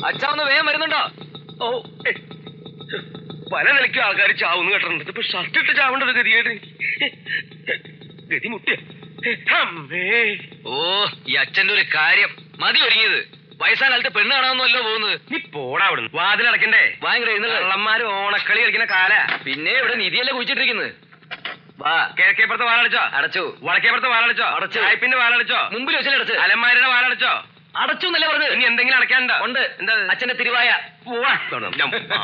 അച്ഛാ ഒന്ന് വേഗം വരുന്നുണ്ടോ ഓ ഏ, പല നിലയ്ക്കും ആൾക്കാർ ചാവുന്നു കേട്ടിട്ടുണ്ട് ഇതിപ്പോ ഷർട്ട് ഇട്ട് ചാവേണ്ട ഒരു ഗതികേട് ഗതി മുട്ടിയ അമ്മേ ഓ ഈ അച്ഛന്റെ ഒരു കാര്യം മതി ഒരുങ്ങിയത് വയസ്സായ കാലത്ത് പെണ്ണ് കാണാമെന്നല്ലോ പോകുന്നത് നീ പോടാ അവിടുന്ന് വാതിലടക്കണ്ടേ ഭയങ്കര എഴുന്നള്ള കള്ളന്മാര് ഓണക്കളി കളിക്കുന്ന കാല പിന്നെ ഇവിടെ നിധിയല്ലേ കുഴിച്ചിട്ടിരിക്കുന്നത് വാ കിഴക്കേപ്പുറത്തെ വാലടിച്ചോ അടച്ചു വടക്കേപ്പുറത്തെ വാലടിച്ചോ അടച്ചു. ചായ്പിന്റെ വാലടിച്ചോ മുമ്പിൽ വെച്ചാൽ അടച്ച് അലമാരുടെ വാലടിച്ചോ അടച്ചു എന്നല്ലേ പറഞ്ഞത് ഇനി എന്തെങ്കിലും അടയ്ക്കാനുണ്ടോ ഉണ്ട് എന്താ ഇത്? അച്ഛന്റെ തിരുവായ പോവാ ഞം. ആ.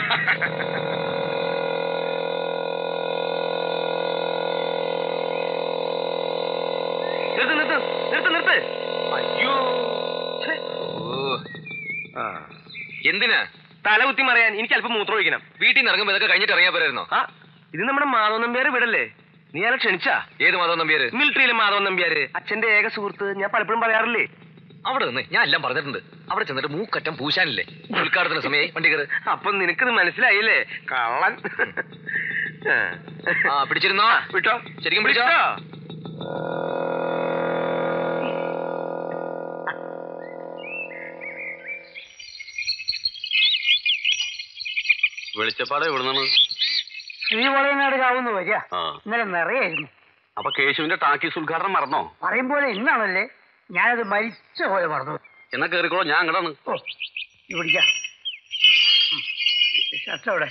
നിർത്ത് നിർത്ത് നിർത്ത് നിർത്ത് അയ്യോ ഛെ. ഓ ആ. എന്തിനാ തല കുത്തി മറിയാൻ എനിക്ക് അല്പം മൂത്രം ഒഴിക്കണം വീട്ടിൽ നിന്ന് ഇറങ്ങുമ്പോ ഇതൊക്കെ കഴിഞ്ഞിട്ട് ഇറങ്ങിയാ പോരായിരുന്നോ ആ ഇത് നമ്മുടെ മാധവൻ നമ്പ്യാർ വീടല്ലേ നീ അയാളെ ക്ഷണിച്ചാ ഏത് മാധവൻ നമ്പിയാര് മിലിറ്ററിയിലെ മാധവൻ നമ്പ്യാര് അച്ഛന്റെ ഏക സുഹൃത്ത് ഞാൻ പലപ്പോഴും പറയാറില്ലേ അവിടെ നിന്ന് ഞാൻ എല്ലാം പറഞ്ഞിട്ടുണ്ട് അവിടെ ചെന്നിട്ട് മൂക്കറ്റം പൂശാനില്ലേ ഉദ്ഘാടന സമയമായി വണ്ടി കയറ് അപ്പൊ നിനക്കിത് മനസ്സിലായില്ലേ കള്ളൻ ആ പിടിച്ചിരുന്നോ വിട്ടോ ശരിക്കും പിടിച്ചോ വെളിച്ചപ്പാട് എവിടുന്നാണ് ശ്രീവളയനാട് കാവുന്ന വരിക ആ ഇന്നലെ നിറയായിരുന്നു അപ്പൊ കേശുവിന്റെ ടാക്കീസ് ഉദ്ഘാടനം മറന്നോ പറയും പോലെ ഇന്നാണല്ലേ ഞാനത് മരിച്ച പോലെ മറന്നു എന്നാ കേറിക്കോളൂ ഞാൻ അങ്ങടാണ് ഓ ഇത് പിടിക്കാം ഉം. ഷർട്ട് അവിടെ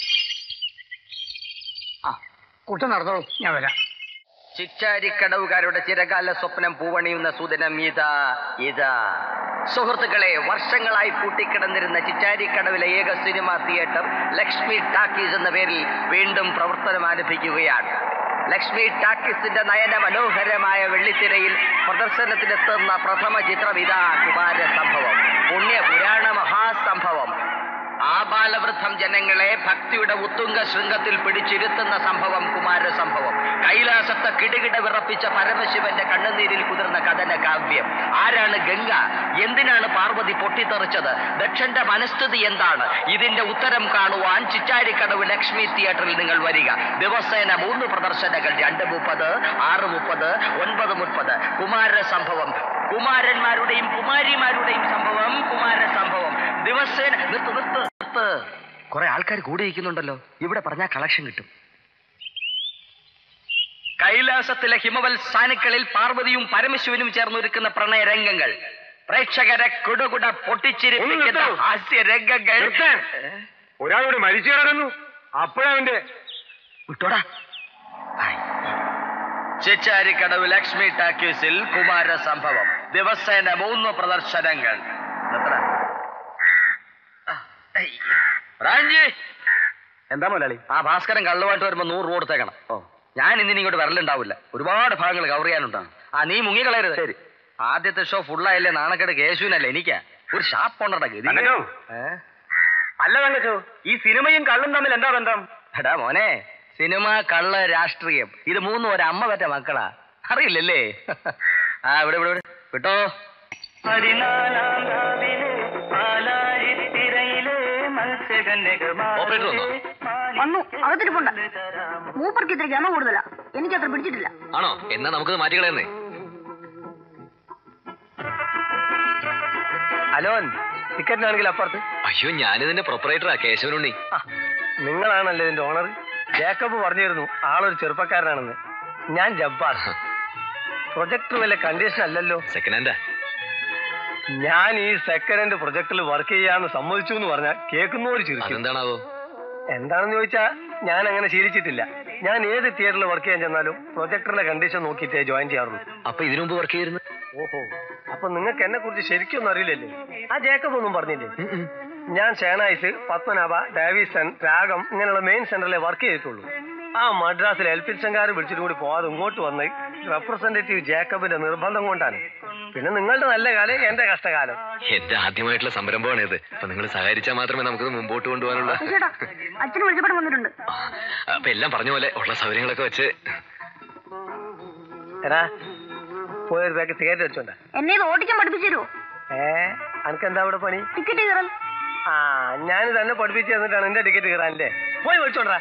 ആ കുട്ടൻ നടന്നോളൂ ഞാൻ വരാം ചിറ്റാരിക്കടവുകാരുടെ ചിരകാല സ്വപ്നം പൂവണിയുന്ന സുദിനം ഇതാ ഇതാ സുഹൃത്തുക്കളെ വർഷങ്ങളായി പൂട്ടിക്കിടന്നിരുന്ന ചിറ്റാരിക്കടവിലെ ഏക സിനിമാ തിയേറ്റർ ലക്ഷ്മി ടാക്കീസ് എന്ന പേരിൽ വീണ്ടും പ്രവർത്തനം ആരംഭിക്കുകയാണ് ലക്ഷ്മി ടാക്കീസിന്റെ നയന മനോഹരമായ വെള്ളിത്തിരയിൽ പ്രദർശനത്തിനെത്തുന്ന പ്രഥമ ചിത്രം ഇതാ കുമാര സംഭവം പുണ്യ പുരാണ മഹാസംഭവം ആബാലവൃദ്ധം ജനങ്ങളെ ഭക്തിയുടെ ഉത്തുംഗ ശൃംഗത്തിൽ പിടിച്ചിരുത്തുന്ന സംഭവം കുമാര സംഭവം കൈലാസത്തെ കിടുകിട വിറപ്പിച്ച പരമശിവന്റെ കണ്ണുനീരിൽ കുതിർന്ന കഥന കാവ്യം ആരാണ് ഗംഗ എന്തിനാണ് പാർവതി പൊട്ടിത്തെറിച്ചത് ദക്ഷന്റെ മനസ്ഥിതി എന്താണ് ഇതിന്റെ ഉത്തരം കാണുവാൻ ചിറ്റാരിക്കടവ് ലക്ഷ്മി തിയേറ്ററിൽ നിങ്ങൾ വരിക ദിവസേന മൂന്ന് പ്രദർശനങ്ങൾ രണ്ട് മുപ്പത് ആറ് മുപ്പത് ഒൻപത് മുപ്പത് കുമാര സംഭവം കുമാരന്മാരുടെയും കുമാരിമാരുടെയും സംഭവം കുമാര സംഭവം ദിവസേന നിർത്ത് നിർത്ത് നിർത്ത് കുറെ ആൾക്കാർ കൂടിയിരിക്കുന്നുണ്ടല്ലോ ഇവിടെ പറഞ്ഞാൽ കളക്ഷൻ കിട്ടും കൈലാസത്തിലെ ഹിമവൽ സാനുക്കളിൽ പാർവതിയും പരമശിവനും ചേർന്നൊരുക്കുന്ന പ്രണയരംഗങ്ങൾ പ്രേക്ഷകരെ കുടുകുട പൊട്ടിച്ചിരിപ്പിക്കുന്ന ഒന്ന് നിർത്തൂ. ഹാസ്യ രംഗങ്ങൾ നിർത്ത്. ഒരാളോട് മരിച്ചു കിടക്കുന്നു അപ്പോഴവന്റെ വിട്ടോടാ ചിച്ചാരിക്കടവ് ലക്ഷ്മി ടാക്കീസിൽ കുമാര സംഭവം ദിവസേന മൂന്ന് പ്രദർശനങ്ങൾ നിർത്തടാ. ആ, ഐ. റാഞ്ചി എന്താ മുതലാളി ആ ഭാസ്കരൻ കള്ളുമായിട്ട് വരുമ്പോ നൂറ് രൂപ കൊടുത്തേക്കണം ഓ ഞാൻ ഇന്നിനി ഇങ്ങോട്ട് വരലുണ്ടാവില്ല ഒരുപാട് ഭാഗങ്ങൾ കവർ ചെയ്യാനുണ്ടാണ് ആ നീ മുങ്ങിക്കളയരുത് ശരി ആദ്യത്തെ ഷോ ഫുള്ളായല്ലേ നാണക്കേട് കേശുവിനല്ലേ എനിക്കാ ഒരു ഷാപ്പ് കൊണ്ടടാ ഗതി തങ്കച്ചോ? ഏ? അല്ല തങ്കച്ചോ ഈ സിനിമയും കള്ളും തമ്മിൽ എന്താ ബന്ധം എടാ മോനെ സിനിമ കള്ള് രാഷ്ട്രീയം ഇത് മൂന്നും ഒരു അമ്മ പറ്റ മക്കളാ അറിയില്ലല്ലേ ആ ഇവിടെ ഇവിടെ ഇവിടെ. വിട്ടോ ഓപ്പറേറ്റർ വന്നോ വന്നു അകത്തിരിപ്പുണ്ട് മൂപ്പർക്ക് ഇത്ര ഗമ കൂടുതലാ എനിക്ക് അത്ര പിടിച്ചിട്ടില്ല ആണോ എന്നാ നമുക്കത് മാറ്റിക്കളയുന്നേ അലോൻ ടിക്കറ്റിനാണെങ്കിൽ അപ്പുറത്ത് അയ്യോ ഞാനിതിന്റെ പ്രൊപ്പറേറ്ററാ കേശവനുണ്ണി ആ, നിങ്ങളാണല്ലേ ഇതിന്റെ ഓണർ ജേക്കബ് പറഞ്ഞിരുന്നു ആളൊരു ചെറുപ്പക്കാരനാണെന്ന് ഞാൻ ജബ്ബാർ പ്രൊജക്ടർ വല്ല കണ്ടീഷൻ അല്ലല്ലോ സെക്കൻഡ് ഹാൻഡാ ഞാൻ ഈ സെക്കൻഡ് ഹാൻഡ് പ്രൊജക്ടിൽ വർക്ക് ചെയ്യാന്ന് സമ്മതിച്ചു എന്ന് പറഞ്ഞാൽ കേൾക്കുന്നവര് ചിരിക്കും അതെന്താണാവോ എന്താണെന്ന് ചോദിച്ചാ ഞാൻ അങ്ങനെ ശീലിച്ചിട്ടില്ല ഞാൻ ഏത് തിയേറ്ററിൽ വർക്ക് ചെയ്യാൻ ചെന്നാലും പ്രൊജക്ടറിന്റെ കണ്ടീഷൻ നോക്കിയിട്ടേ ജോയിൻ ചെയ്യാറുള്ളൂ അപ്പൊ ഇതിനു മുമ്പ് വർക്ക് ചെയ്തിരുന്നു ഓഹോ അപ്പൊ നിങ്ങൾക്ക് എന്നെ കുറിച്ച് ശരിക്കൊന്നും അറിയില്ലല്ലേ ആ ജേക്കബ് ഒന്നും പറഞ്ഞില്ലേ ഞാൻ ഷേണായിസ് പത്മനാഭ ഡേവിസൺ രാഗം ഇങ്ങനെയുള്ള മെയിൻ സെന്ററിലെ വർക്ക് ചെയ്തിട്ടുള്ളൂ ആ മദ്രാസിൽ എൽപിൻസങ്കാർ വിളിച്ചിട്ട് കൂടി പോവാതെ ഇങ്ങോട്ട് വന്ന് റെപ്രസെന്റേറ്റീവ് ജേക്കബിന്റെ നിർബന്ധം കൊണ്ടാണ് പിന്നെ നിങ്ങളുടെ നല്ല കാലം എന്റെ കഷ്ടകാലം എന്റെ ആദ്യമായിട്ടുള്ള സംരംഭമാണ് ഇത് അപ്പൊ നിങ്ങൾ സഹകരിച്ചാൽ മാത്രമേ നമുക്കിത് മുമ്പോട്ട് കൊണ്ടുപോകാനുള്ള ചേട്ടാ അച്ഛന് വിളിച്ചപ്പോൾ വന്നിട്ടുണ്ട് ആ, അപ്പൊ എല്ലാം പറഞ്ഞ പോലെ ഉള്ള സൗകര്യങ്ങളൊക്കെ വെച്ച് എടാ പോയൊരു ബാഗ് സിഗരറ്റ് വെച്ചോണ്ട എന്നെ ഇത് ഓടിക്കാൻ പഠിപ്പിച്ചു തരുമോ ഏ അനക്ക് എന്താ ഇവിടെ പണി ടിക്കറ്റ് കയറൽ ആ ഞാൻ തന്നെ പഠിപ്പിച്ച് തന്നിട്ടാണ് എന്റെ ടിക്കറ്റ് കയറാനല്ലേ പോയി വിളിച്ചോണ്ടാ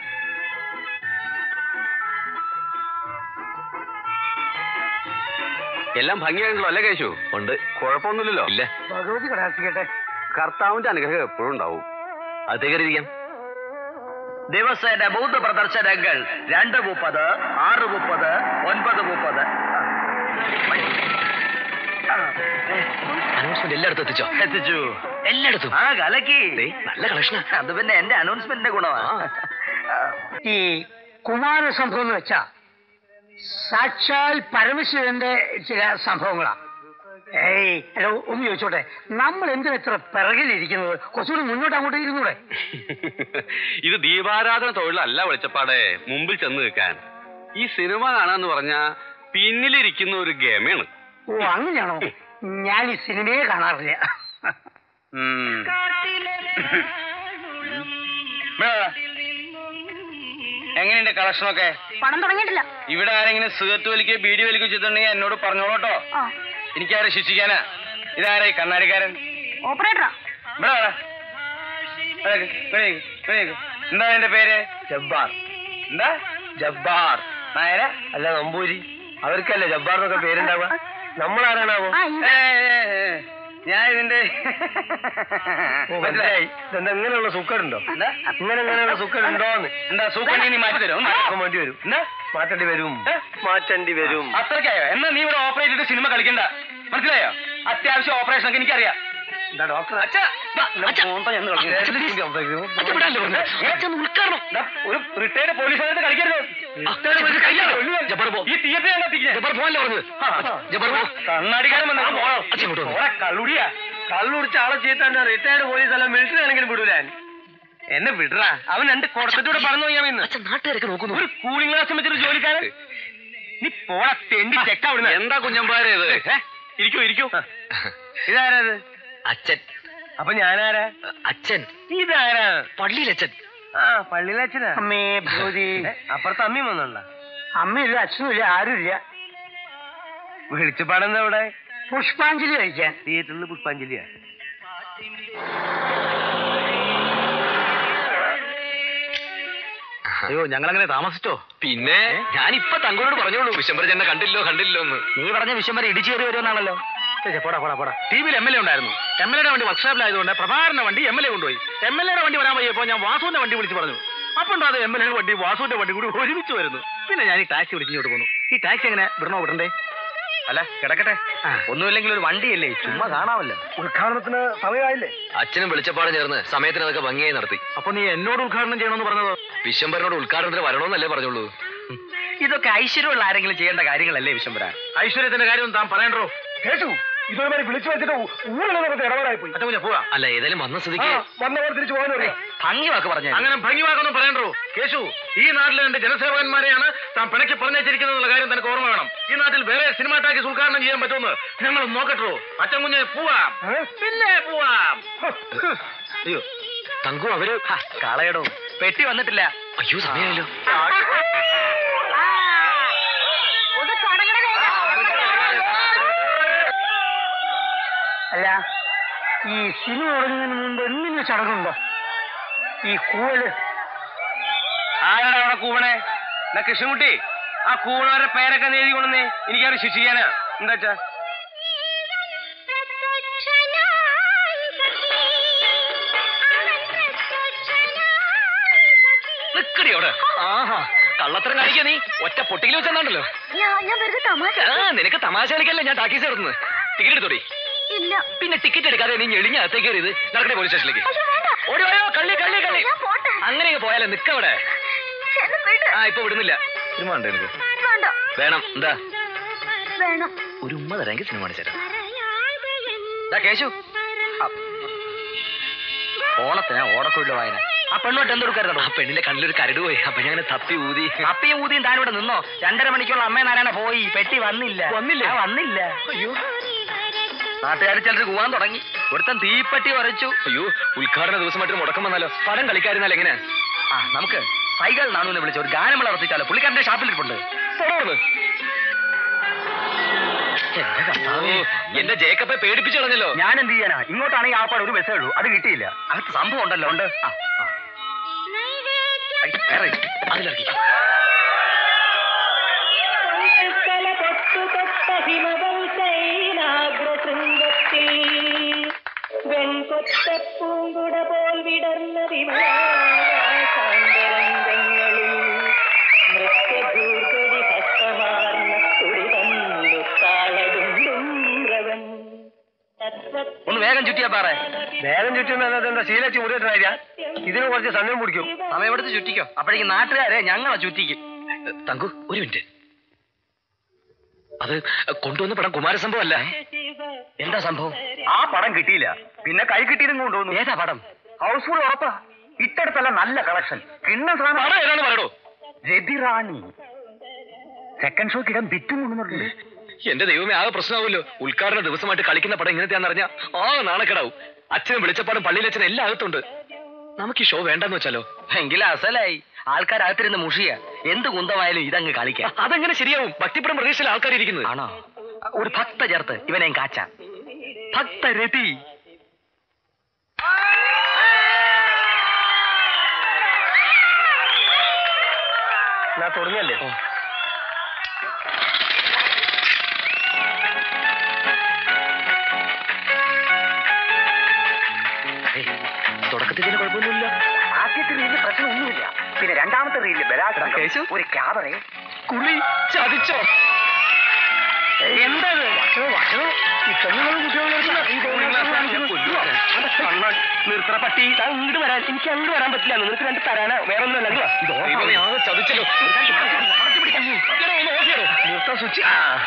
എല്ലാം ഭംഗിയായിട്ടുള്ളൂ അല്ലേ കേശു ഉണ്ട് കുഴപ്പമൊന്നുമില്ലല്ലോ ഇല്ല ഭഗവതി കടാക്ഷിക്കട്ടെ കർത്താവിന്റെ അനുഗ്രഹം എപ്പോഴും ഉണ്ടാവും അത് കരുതിക്കാം ദിവസേന മൂന്ന് പ്രദർശനങ്ങൾ രണ്ട് മുപ്പത് ആറ് മുപ്പത് ഒൻപത് മുപ്പത് അനൗൺസ്മെന്റ് എല്ലായിടത്തും എത്തിച്ചോ എത്തിച്ചു എല്ലായിടത്തും ആ കലക്കി ദേ, നല്ല കളക്ഷനാ അത് പിന്നെ എന്റെ അനൗൺസ്മെന്റിന്റെ ഗുണമാണ് ഈ കുമാര സംഭവം എന്ന് വെച്ചാ സാക്ഷാൽ പരമശിവന്റെ ചില സംഭവങ്ങളാ ഏയ് എടോ ഒന്ന് ചോദിച്ചോട്ടെ നമ്മൾ എന്തിനാ ഇത്ര പിറകിലിരിക്കുന്നത് കുറച്ചുകൂടി മുന്നോട്ട് അങ്ങോട്ട് ഇരുന്നൂടെ ഇത് ദീപാരാധന തൊഴിലല്ല വെളിച്ചപ്പാടെ മുമ്പിൽ ചെന്ന് നിൽക്കാൻ ഈ സിനിമ കാണാന്ന് പറഞ്ഞാ പിന്നിലിരിക്കുന്ന ഒരു ഗമയാണ് ഓ അങ്ങനെയാണോ ഞാൻ ഈ സിനിമയെ കാണാറില്ല എങ്ങനെയുണ്ട് കളക്ഷനൊക്കെ പണം തുടങ്ങിയിട്ടില്ല ഇവിടെ ആരെങ്കിലും സിഗരറ്റ് വലിക്കുകയോ ബീഡി വലിക്കുകയോ ചെയ്തിട്ടുണ്ടെങ്കിൽ എന്നോട് പറഞ്ഞോളൂ കേട്ടോ ആ എനിക്കാരെ ശിക്ഷിക്കാനാ ഇതാരെ കണ്ണാടിക്കാരൻ ഓപ്പറേറ്ററാ ഇവിടെ വാടാ. ഇവിടെ നിക്ക്, ഇവിടെ നിക്ക്, ഇവിടെ നിക്ക്. എന്താ എന്റെ പേര് ജബ്ബാർ എന്താ ജബ്ബാർ നായര അല്ല നമ്പൂരി അവർക്കല്ലേ ജബ്ബാർ എന്നൊക്കെ പേരുണ്ടാവുക നമ്മളാരാണാവോ ആ ഏ, ഇത് ഏ, ഏ. ഞാൻ ഇതിന്റെ ഓ, മനസ്സിലായി ഇതെന്താ ഇങ്ങനെയുള്ള സുക്കറുണ്ടോ എന്താ? ഇങ്ങനെ ഇങ്ങനെയുള്ള സുക്കറുണ്ടോന്ന് എന്താ സൂക്കണ്ണി നീ മാറ്റി തരും മാറ്റാൻ വേണ്ടി വരും എന്താ മാറ്റേണ്ടി വരും ഏ? മാറ്റേണ്ടി വരും അത്രയ്ക്കായോ എന്നാ നീ ഇവിടെ ഓപ്പറേറ്റ് ചെയ്തിട്ട് സിനിമ കളിക്കണ്ട മനസ്സിലായോ അത്യാവശ്യം ഓപ്പറേഷൻ ഒക്കെ എനിക്കറിയാം എന്താ ഡോക്ടർ അച്ഛാ, വാ, അച്ഛാ. മോന്ത ഞാൻ കളിക്കുന്നത്. ഉദ്ഘാടനം ദാ, ഒരു റിട്ടയർഡ് പോലീസുകാരത്തെ കളിക്കരുത് റിട്ടയർഡ് പോലീസ് കളിക്കാതെ. ജബ്ബാർ പോ. ഈ തീയതി ഞാൻ കത്തിക്കാം ജബ്ബാർ പോകാനല്ലേ പറഞ്ഞത് ജബ്ബാർ പോ. കണ്ണാടിക്കാരൻ വന്നു അച്ഛൻ ഇങ്ങോട്ട് വന്നോ. കള്ളുടിയാ കള്ളുടിച്ച ആളെ ചെയ്താൽ റിട്ടയർഡ് പോലീസ് അല്ല മിലിറ്ററി ആണെങ്കിലും വിടൂലാൻ എന്നെ വിടറാ അവൻ രണ്ട് കൊടുത്തിട്ടൂടെ പറഞ്ഞു ഞാൻ ഇന്ന് അച്ഛൻ നാട്ടുകാരൊക്കെ നോക്കുന്നു ഒരു കൂളിംഗ് ഗ്ലാസ് വെച്ചൊരു ജോലിക്കാരൻ നീ പോടാ തെണ്ടി ചെക്ക അവിടുന്ന് എന്താ കുഞ്ഞമ്പാരെ ഇത് ഏ? ഇരിക്കൂ ഇരിക്കൂ ഇതാരത് അച്ഛൻ അപ്പൊ ഞാനാരാ അച്ഛൻ ഇതാരാ പള്ളിയിലച്ഛൻ ആ പള്ളിയിലച്ഛനാ അമ്മേ ഭഗവതി ഏ, അപ്പുറത്ത് അമ്മയും വന്നുണ്ട അമ്മയില്ല അച്ഛനുമില്ല ആരുമില്ല വെളിച്ചപ്പാടെന്താ ഇവിടെ പുഷ്പാഞ്ജലി കഴിക്കാൻ തിയേറ്ററിൽ പുഷ്പാഞ്ജലിയാ അയ്യോ ഞങ്ങൾ അങ്ങനെ താമസിച്ചോ പിന്നെ ഞാൻ ഇപ്പൊ തങ്ങളോട് പറഞ്ഞോളൂ വിശംബരജനെ കണ്ടില്ലോ കണ്ടില്ലോ എന്ന് നീ പറഞ്ഞ വിഷം വരെ ഇടിച്ചു കയറി വരുമെന്നാണല്ലോ ഏയ് പോടാ പോടാ പോടാ ടി വിയിൽ എം എൽ എ ഉണ്ടായിരുന്നു എം എൽ എയുടെ വണ്ടി വർക്ക്ഷോപ്പിലായതുകൊണ്ട് പ്രഭാകരന്റെ വണ്ടി എം എൽ എ കൊണ്ടുപോയി എം എൽ എയുടെ വണ്ടി വരാൻ വയ്യപ്പോ ഞാൻ വാസുവിന്റെ വണ്ടി വിളിച്ച് പറഞ്ഞു അപ്പൊ അത് എം എൽ എയുടെ വണ്ടി വാസുവിന്റെ വണ്ടി കൂടി ഒരുമിച്ച് വരുന്നു പിന്നെ ഞാൻ ഈ ടാക്സി വിളിച്ച് ഇങ്ങോട്ട് പോന്നു ഈ ടാക്സി എങ്ങനെ വിടണോ വിടണ്ടേ അല്ല കിടക്കട്ടെ ഒന്നുമില്ലെങ്കിൽ ഒരു വണ്ടിയല്ലേ ചുമ്മാ കാണാമല്ലോ ഉദ്ഘാടനത്തിന് സമയമായില്ലേ അച്ഛനും വെളിച്ചപ്പാട് ചേർന്ന് സമയത്തിന് അതൊക്കെ ഭംഗിയായി നടത്തി അപ്പൊ നീ എന്നോട് ഉദ്ഘാടനം ചെയ്യണമെന്ന് പറഞ്ഞത് വിശംബരനോട് ഉദ്ഘാടനത്തിന് വരണമെന്നല്ലേ പറഞ്ഞോളൂ ഇതൊക്കെ ഐശ്വര്യമുള്ള ആരെങ്കിലും ചെയ്യേണ്ട കാര്യങ്ങളല്ലേ വിശംബര ഐശ്വര്യത്തിന്റെ കാര്യം താൻ പറയണ്ടോ കേട്ടു ഇതുവരെ വിളിച്ചു വെച്ചിട്ട് ഊരിലൊക്കെ ഇടപാടായി പോയി അച്ഛൻ പോവാ അല്ല ഏതായാലും വന്ന സ്ഥിതിക്ക് വന്നവർ തിരിച്ചു പോകാൻ പറയാം ഭംഗി വാക്ക് പറഞ്ഞു അങ്ങനെ ഭംഗിവാക്കൊന്നും പറയണ്ടോ കേശു ഈ നാട്ടിലെ രണ്ട് ജനസേവകന്മാരെയാണ് താൻ പിണക്കി പറഞ്ഞിരിക്കുന്നത് കാര്യം തനിക്ക് ഓർമ്മ വേണം ഈ നാട്ടിൽ വേറെ സിനിമാ ടാക്കീസ് ഉദ്ഘാടനം ചെയ്യാൻ പറ്റുമെന്ന് ഞങ്ങൾ നോക്കട്ടോ അച്ഛൻ കുഞ്ഞ് പോവാം പിന്നെ പോവാം അയ്യോ തങ്കു അവര് കളയടോ പെട്ടി വന്നിട്ടില്ല അയ്യോ സമയമായല്ലോ ഒന്ന് തുടങ്ങണ അല്ല ഈ സിനിമ തുടങ്ങുന്നതിന് മുമ്പ് എന്തെങ്കിലും ചടങ്ങുണ്ടോ ഈ കൂവല് ആരാണ് അവിടെ കൂവണേ എന്നാ കൃഷ്ണൻകുട്ടി ആ കൂവണവരുടെ പേരൊക്കെ ഒന്ന് എഴുതി കൊണ്ടുവന്നേ എനിക്കത് ശിക്ഷിക്കാനാ എന്താ വെച്ചാ നിക്കടി അവിടെ ആഹാ കള്ളത്തരം കാണിക്കാ നീ ഒറ്റ പൊട്ടിക്കൽ വെച്ചെന്നാണ്ടല്ലോ ഞാൻ ഞാൻ വെറുതെ തമാശ ആ നിനക്ക് തമാശ കളിക്കല്ലേ ഞാൻ ടാക്കീസ് എടുക്കുന്നത് ടിക്കറ്റ് എടുത്തോടി ഇല്ല പിന്നെ ടിക്കറ്റ് എടുക്കാതെ നീ ഞെളിഞ്ഞ അകത്തേക്ക് കയറിയത് നടക്കട്ടെ പോലീസ് സ്റ്റേഷനിലേക്ക് അയ്യോ വേണ്ട ഓടി ഓയോ കള്ളി കള്ളി കള്ളി ഞാൻ പോട്ടെ അങ്ങനെ പോയാലേ നിക്കവിടെ എന്നെ വിട് ആ ഇപ്പൊ വിടുന്നില്ല സിനിമ ഉണ്ട് എനിക്ക് വേണ്ട വേണം എന്താ വേണം ഒരു ഉമ്മ തരാമെങ്കിൽ സിനിമ കാണിച്ചു ദാ കേശു ആ. ഓണത്തിന് ഓടക്കുള്ള വായന ആ പെണ്ണോട്ട് എന്തെടുക്കരുതോ ആ പെണ്ണിന്റെ കണ്ണിലൊരു കരട് പോയി അപ്പൊ ഞാൻ തപ്പി ഊതി അപ്പയും ഊതിയും താനിവിടെ നിന്നോ രണ്ടര മണിക്കുള്ള അമ്മ നാരായണ പോയി പെട്ടി വന്നില്ല വന്നില്ലേ? ആ, വന്നില്ല നാട്ടുകാർ ചിലർ പോവാൻ തുടങ്ങി ഒരുത്തൻ തീപ്പെട്ടി ഉരച്ചു അയ്യോ ഉദ്ഘാടന ദിവസമായിട്ട് മുടക്കം വന്നാലോ പടം കളിക്കാരുന്നാലും എങ്ങനെ ആ നമുക്ക് സൈകൾ നാണുവിനെ വിളിച്ച ഒരു ഗാനം വളർത്തിച്ചാലോ പുള്ളിക്കാരന്റെ ഷാപ്പിൽ ഇരിപ്പുണ്ട് തുടർന്ന് എന്റെ കർത്താവേ. എന്റെ ജേക്കപ്പെ പേടിപ്പിച്ചു കളഞ്ഞല്ലോ ഞാൻ എന്ത് ചെയ്യാനാ ഇങ്ങോട്ടാണെങ്കിൽ ആ പാട് ഒരു ബസ്സേ ഉള്ളൂ അത് കിട്ടിയില്ല അകത്ത് സംഭവം ഉണ്ടല്ലോ ഉണ്ട് ആ, ആ. ഐ, കയറി. അതിലിറക്കി ഹിമവൽ ശൈലാഗ്രശൃംഗത്തിൽ വെൺകൊ മുത്തപ്പൂങ്കുട പോൽ വിടർന്ന വിമലാകാശാന്തരംഗങ്ങളിൽ നൃത്യഭൂർഗടി ഹസ്തമാർന്ന തുടിതന്നു താളടുണ്ടും രവൻ ഒന്ന് വേഗം ചുറ്റിയാ പാറേ നേരം ചുറ്റുന്ന എന്താ ശീലച്ച് മുറിയിട്ടാ ഇതിന് കുറച്ച് സമയം പിടിക്കും സമയമെടുത്ത് ചുറ്റിക്കോ അപ്പോഴേക്കും നാട്ടുകാരെ ഞങ്ങളെ ചുറ്റിക്കും തങ്കു ഒരു മിനിറ്റ് അത് കൊണ്ടുവന്ന പടം കുമാരസംഭവം അല്ല എന്താ സംഭവം ആ പടം കിട്ടിയില്ല പിന്നെ കൈ കിട്ടിയതും കൊണ്ടുവന്നു ഏതാ പടം ഹൗസ്ഫുൾ ഉറപ്പാ ഇട്ടടുത്തല്ല നല്ല കളക്ഷൻ കിണ്ണ സാധനം പടം ഏതാന്ന് പറയടോ രതിറാണി സെക്കൻഡ് ഷോക്ക് ഇടാൻ ബിറ്റും കൊണ്ടുവന്നിട്ടുണ്ട് എന്റെ ദൈവമേ ആകെ പ്രശ്നമാവുമല്ലോ ഉദ്ഘാടന ദിവസമായിട്ട് കളിക്കുന്ന പടം ഇങ്ങനത്തെയാന്ന് അറിഞ്ഞാ ആകെ നാണക്കെടാവും അച്ഛനും വെളിച്ചപ്പാടും പള്ളിയിലച്ഛനും എല്ലാം അകത്തുണ്ട് നമുക്ക് ഈ ഷോ വേണ്ടെന്ന് വെച്ചാലോ എങ്കിലും അസലായി ആൾക്കാർ അകത്തിരുന്ന് മുഷിയ എന്ത് കുന്തമായാലും ഇതങ്ങ് കളിക്കാം അതെങ്ങനെ ശരിയാവും ഭക്തിപ്പടം പ്രതീക്ഷയിൽ ആൾക്കാർ ഇരിക്കുന്നത് ആണോ ഒരു ഭക്ത ചേർത്ത് ഇവനെ കാച്ച ഭക്തരതി ഞാൻ തുടങ്ങല്ലേ തുടക്കത്തിൽ ഇതിന് കുഴപ്പമൊന്നുമില്ല ആദ്യത്തെ റീലിൽ പ്രശ്നമൊന്നുമില്ല പിന്നെ രണ്ടാമത്തെ റീലിൽ ബലാത്സംഗം ഒരു ക്യാബറെ കുളി ചതിച്ചോ എന്താ നിർത്തറ പട്ടി താൻ ഇങ്ങോട്ട് വരാൻ എനിക്ക് അങ്ങോട്ട് വരാൻ പറ്റില്ല നിനക്ക് രണ്ട് തരാനാ വേറെ ഒന്നും അല്ല ദൈവമേ, ആകെ ചതിച്ചല്ലോ നിർത്താൻ സ്വിച്ച്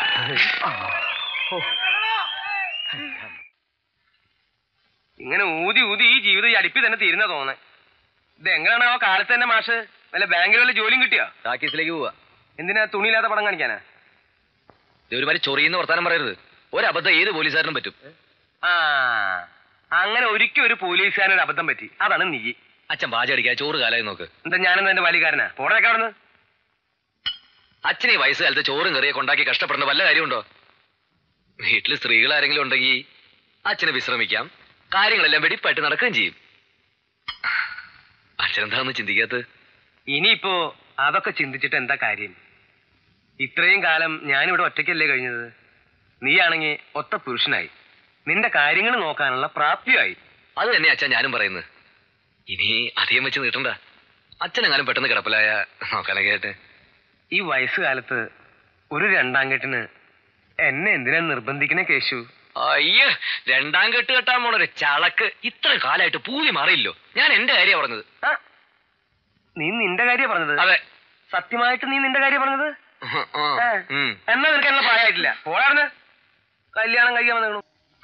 ഇങ്ങനെ ഊതി ഊതി ഈ ജീവിതം ഈ അടുപ്പി തന്നെ തീരുന്ന തോന്നേ ഇത് എങ്ങനെയാണ് ആ കാലത്ത് തന്നെ മാഷ് വല്ല ബാങ്കിൽ വല്ല ജോലിയും കിട്ടിയോ ടാക്കീസിലേക്ക് പോവാ എന്തിനാ തുണിയില്ലാത്ത പടം കാണിക്കാനാ ഇത് ഒരുമാതിരി ചൊറിയുന്ന വർത്താനം പറയരുത് ഒരബദ്ധം ഏത് പോലീസുകാരനും പറ്റും ആ അങ്ങനെ ഒരിക്കലും ഒരു പോലീസുകാരൻ ഒരു അബദ്ധം പറ്റി അതാണ് നീ അച്ഛൻ പാച അടിക്കാ ചോറ് കാലായി നോക്ക് എന്താ ഞാനെന്താ എന്റെ വലികാരനാ പോടേക്ക് അവിടുന്ന് അച്ഛനെ ഈ വയസ്സുകാലത്ത് ചോറും കറിയൊക്കെ ഉണ്ടാക്കി കഷ്ടപ്പെടുന്ന വല്ല കാര്യമുണ്ടോ വീട്ടിൽ സ്ത്രീകൾ ആരെങ്കിലും ഉണ്ടെങ്കിൽ അച്ഛന് വിശ്രമിക്കാം കാര്യങ്ങളെല്ലാം വെടിപ്പായിട്ട് നടക്കുകയും ചെയ്യും അച്ഛനെന്താന്ന് ചിന്തിക്കാത്തത് ഇനിയിപ്പോ അതൊക്കെ ചിന്തിച്ചിട്ട് എന്താ കാര്യം ഇത്രയും കാലം ഞാനിവിടെ ഒറ്റയ്ക്കല്ലേ കഴിഞ്ഞത് നീയാണെങ്കിൽ ഒത്ത പുരുഷനായി നിന്റെ കാര്യങ്ങൾ നോക്കാനുള്ള പ്രാപ്തിയായി അത് തന്നെ അച്ഛൻ ഞാനും പറയുന്നത് ഇനി അധികം വെച്ച് നീട്ടണ്ട അച്ഛനെങ്ങാനും പെട്ടെന്ന് കിടപ്പിലായ നോക്കാനൊക്കെ ആയിട്ട് ഈ വയസ്സുകാലത്ത് ഒരു രണ്ടാം കെട്ടിന് എന്നെ എന്തിനാ നിർബന്ധിക്കണേ കേശു അയ്യ രണ്ടാം കെട്ട് കെട്ടാൻ പോണൊരു ചളക്ക് ഇത്ര കാലമായിട്ട് പൂതി മാറിയില്ലോ ഞാൻ എന്റെ കാര്യമാണ് പറഞ്ഞത് ആ, നീ നിന്റെ കാര്യം പറഞ്ഞത് അതെ സത്യമായിട്ട് നീ നിന്റെ കാര്യം പറഞ്ഞത് ആ, ഏ. ഉം. എന്നാ നിനക്ക് എന്നെ പ്രായമായിട്ടില്ല പോരാർന്ന് കല്യാണം കഴിക്കാൻ വന്നു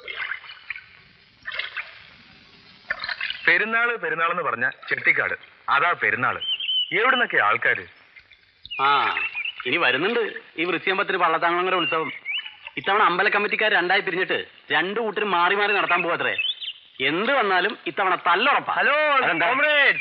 പെരുന്നാള് പെരുന്നാളെന്ന് പറഞ്ഞ ചെട്ടിക്കാട് അതാ പെരുന്നാള് എവിടുന്നൊക്കെ ആൾക്കാര് ആ ഇനി വരുന്നുണ്ട് ഈ വൃശ്ചിയമ്പത്തിന് പള്ളത്താങ്കുളങ്ങര ഉത്സവം ഇത്തവണ അമ്പല കമ്മിറ്റിക്കാർ രണ്ടായി പിരിഞ്ഞിട്ട് രണ്ടു കൂട്ടരും മാറി മാറി നടത്താൻ പോവാത്രേ എന്ത് വന്നാലും ഇത്തവണ തല്ലുറപ്പാ ഹലോ അതെന്താ? കോമ്രേഡ്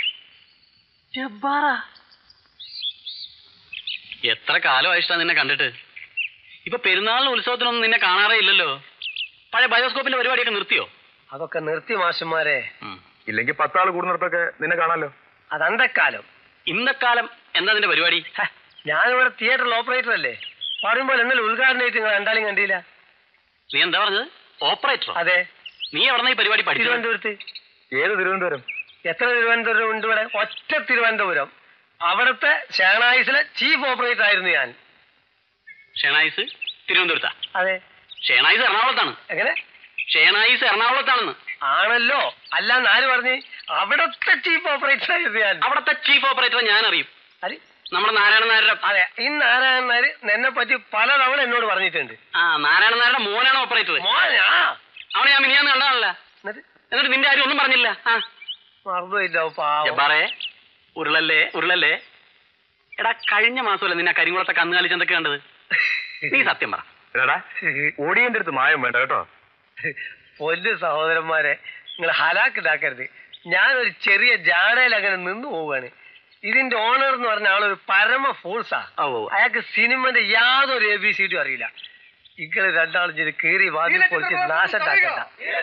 എത്ര കാലമായിട്ടാ നിന്നെ കണ്ടിട്ട് ഇപ്പൊ പെരുന്നാളിന് ഉത്സവത്തിനൊന്നും നിന്നെ കാണാറേ ഇല്ലല്ലോ പഴയ ബയോസ്കോപ്പിന്റെ പരിപാടിയൊക്കെ നിർത്തിയോ അതൊക്കെ നിർത്തി മാഷന്മാരെ ഉം. ഇല്ലെങ്കിൽ പത്താള് കൂടുന്നിടത്തൊക്കെ നിന്നെ കാണാലോ അതന്തക്കാലം ഇന്നക്കാലം എന്താ നിന്റെ പരിപാടി ഹ, ഞാനിവിടെ തിയേറ്ററിൽ ഓപ്പറേറ്റർ അല്ലേ പറയുമ്പോൾ ഇന്നലെ ഉദ്ഘാടനമായിട്ട് നിങ്ങൾ രണ്ടാളും കണ്ടില്ല നീ എന്താ പറഞ്ഞത് ഓപ്പറേറ്ററോ അതെ നീ എവിടെ ഈ പരിപാടി പഠിച്ചത് തിരുവനന്തപുരത്ത് ഏത് തിരുവനന്തപുരം എത്ര തിരുവനന്തപുരം ഉണ്ട് ഇവിടെ ഒറ്റ തിരുവനന്തപുരം അവിടുത്തെ ഷേണായിസിലെ ചീഫ് ഓപ്പറേറ്റർ ആയിരുന്നു ഞാൻ ഷേണായിസ് തിരുവനന്തപുരത്താ അതെ ഷേണായിസ് എറണാകുളത്താണ് എങ്ങനെ ഷേണായിസ് എറണാകുളത്താണെന്ന് ആണല്ലോ അല്ലാന്ന് ആര് പറഞ്ഞ് അവിടുത്തെ ചീഫ് ഓപ്പറേറ്റർ ആയിരുന്നു ഞാൻ അവിടുത്തെ ചീഫ് ഓപ്പറേറ്റർ ഞാൻ അറിയും അരെ, നമ്മുടെ നാരായണ നായരുടെ അതെ ഈ നാരായണൻ നായർ എന്നെ പറ്റി പലതവണ എന്നോട് പറഞ്ഞിട്ടുണ്ട് ആ നാരായണ നായരുടെ മോനാണ് ഓപ്പറേറ്റർ മോനാ അവനെ ഞാൻ മിനിയാന്ന് കണ്ടതാണല്ല എന്നിട്ട് എന്നിട്ട് നിന്റെ ആരും ഒന്നും പറഞ്ഞില്ല ആ മറന്നുമില്ല പാവം ജബ്ബാറേ ഉരുളല്ലേ ഉരുളല്ലേ എടാ കഴിഞ്ഞ മാസമല്ലേ നിന്നെ കരിങ്കുളത്തെ കന്നുകാലി ചന്തൊക്കെ കണ്ടത് നീ സത്യം പറ എടാ ഓടിയന്റെ അടുത്ത് മായം വേണ്ട കേട്ടോ പൊന്നു സഹോദരന്മാരെ നിങ്ങൾ ഹലാക്കിതാക്കരുത് ഞാനൊരു ചെറിയ ജാടയിൽ അങ്ങനെ നിന്നു പോവുകയാണ് ഇതിന്റെ ഓണർ എന്ന് പറഞ്ഞ ആളൊരു പരമ ഫോഴ്സാ ഓ, ഓ. അയാൾക്ക് സിനിമന്റെ യാതൊരു എ ബി സി ഡി അറിയില്ല ഇങ്ങള് രണ്ടാളും ചെയ്ത് കീറി വാതിൽ പൊളിച്ച് നാശത്താക്കണ്ട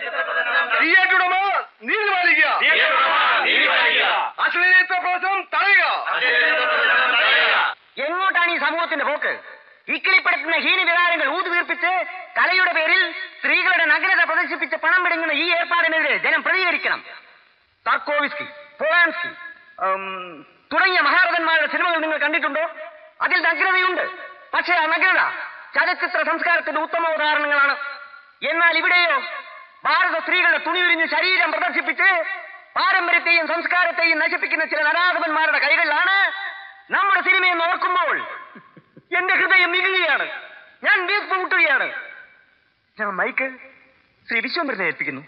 എങ്ങോട്ടാണ് ഈ സമൂഹത്തിന്റെ പോക്ക് ഇക്കിളിപ്പെടുത്തുന്ന ഹീന വികാരങ്ങൾ ഊതുവീർപ്പിച്ച് കലയുടെ പേരിൽ സ്ത്രീകളുടെ നഗ്നത പ്രദർശിപ്പിച്ച് പ്രദർശിപ്പിച്ച് പണം പിടുങ്ങുന്ന ഈ ഏർപ്പാടിനെതിരെ ജനം പ്രതികരിക്കണം താർക്കോവിസ്കി പോളാൻസ്കി ഉം, തുടങ്ങിയ മഹാരഥന്മാരുടെ സിനിമകൾ നിങ്ങൾ കണ്ടിട്ടുണ്ടോ അതിൽ നഗ്നതയുണ്ട് പക്ഷേ ആ നഗ്നത ചലച്ചിത്ര സംസ്കാരത്തിന്റെ ഉത്തമ ഉദാഹരണങ്ങളാണ് എന്നാൽ ഇവിടെയോ ഭാരത സ്ത്രീകളുടെ തുണിയുരിഞ്ഞ് ശരീരം പ്രദർശിപ്പിച്ച് പാരമ്പര്യത്തെയും സംസ്കാരത്തെയും നശിപ്പിക്കുന്ന ചില നരാധവന്മാരുടെ കൈകളിലാണ് നമ്മുടെ സിനിമയെ നോക്കുമ്പോൾ എന്റെ ഹൃദയം നികുകയാണ് ഞാൻ വീർപ്പ് മുട്ടുകയാണ് ഞാൻ മൈക്ക് ശ്രീ വിശ്വംബരനെ ഏൽപ്പിക്കുന്നു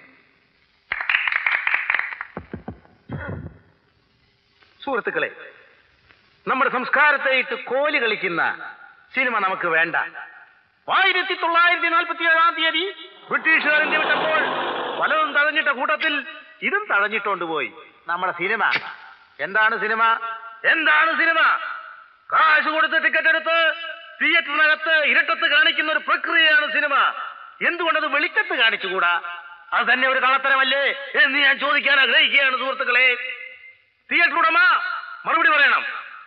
സുഹൃത്തുക്കളെ നമ്മുടെ സംസ്കാരത്തെ ഇട്ട് കോലി കളിക്കുന്ന സിനിമ നമുക്ക് വേണ്ട ആയിരത്തി തൊള്ളായിരത്തി നാൽപ്പത്തി ഏഴാം തീയതി ബ്രിട്ടീഷുകാർ ഇന്ത്യ വിട്ടപ്പോൾ പലതും തഴഞ്ഞിട്ട കൂട്ടത്തിൽ ഇതും തഴഞ്ഞിട്ടോണ്ട് പോയി നമ്മുടെ സിനിമ എന്താണ് സിനിമ എന്താണ് സിനിമ കാശ് കൊടുത്ത് ടിക്കറ്റ് എടുത്ത് തിയേറ്ററിനകത്ത് ഇരട്ടത്ത് കാണിക്കുന്ന ഒരു പ്രക്രിയയാണ് സിനിമ എന്തുകൊണ്ടത് വെളിച്ചത്ത് കാണിച്ചുകൂടാ അത് തന്നെ ഒരു കള്ളത്തരമല്ലേ എന്ന് ഞാൻ ചോദിക്കാൻ ആഗ്രഹിക്കുകയാണ് സുഹൃത്തുക്കളെ തിയേറ്റർ ഉടമ മറുപടി പറയണം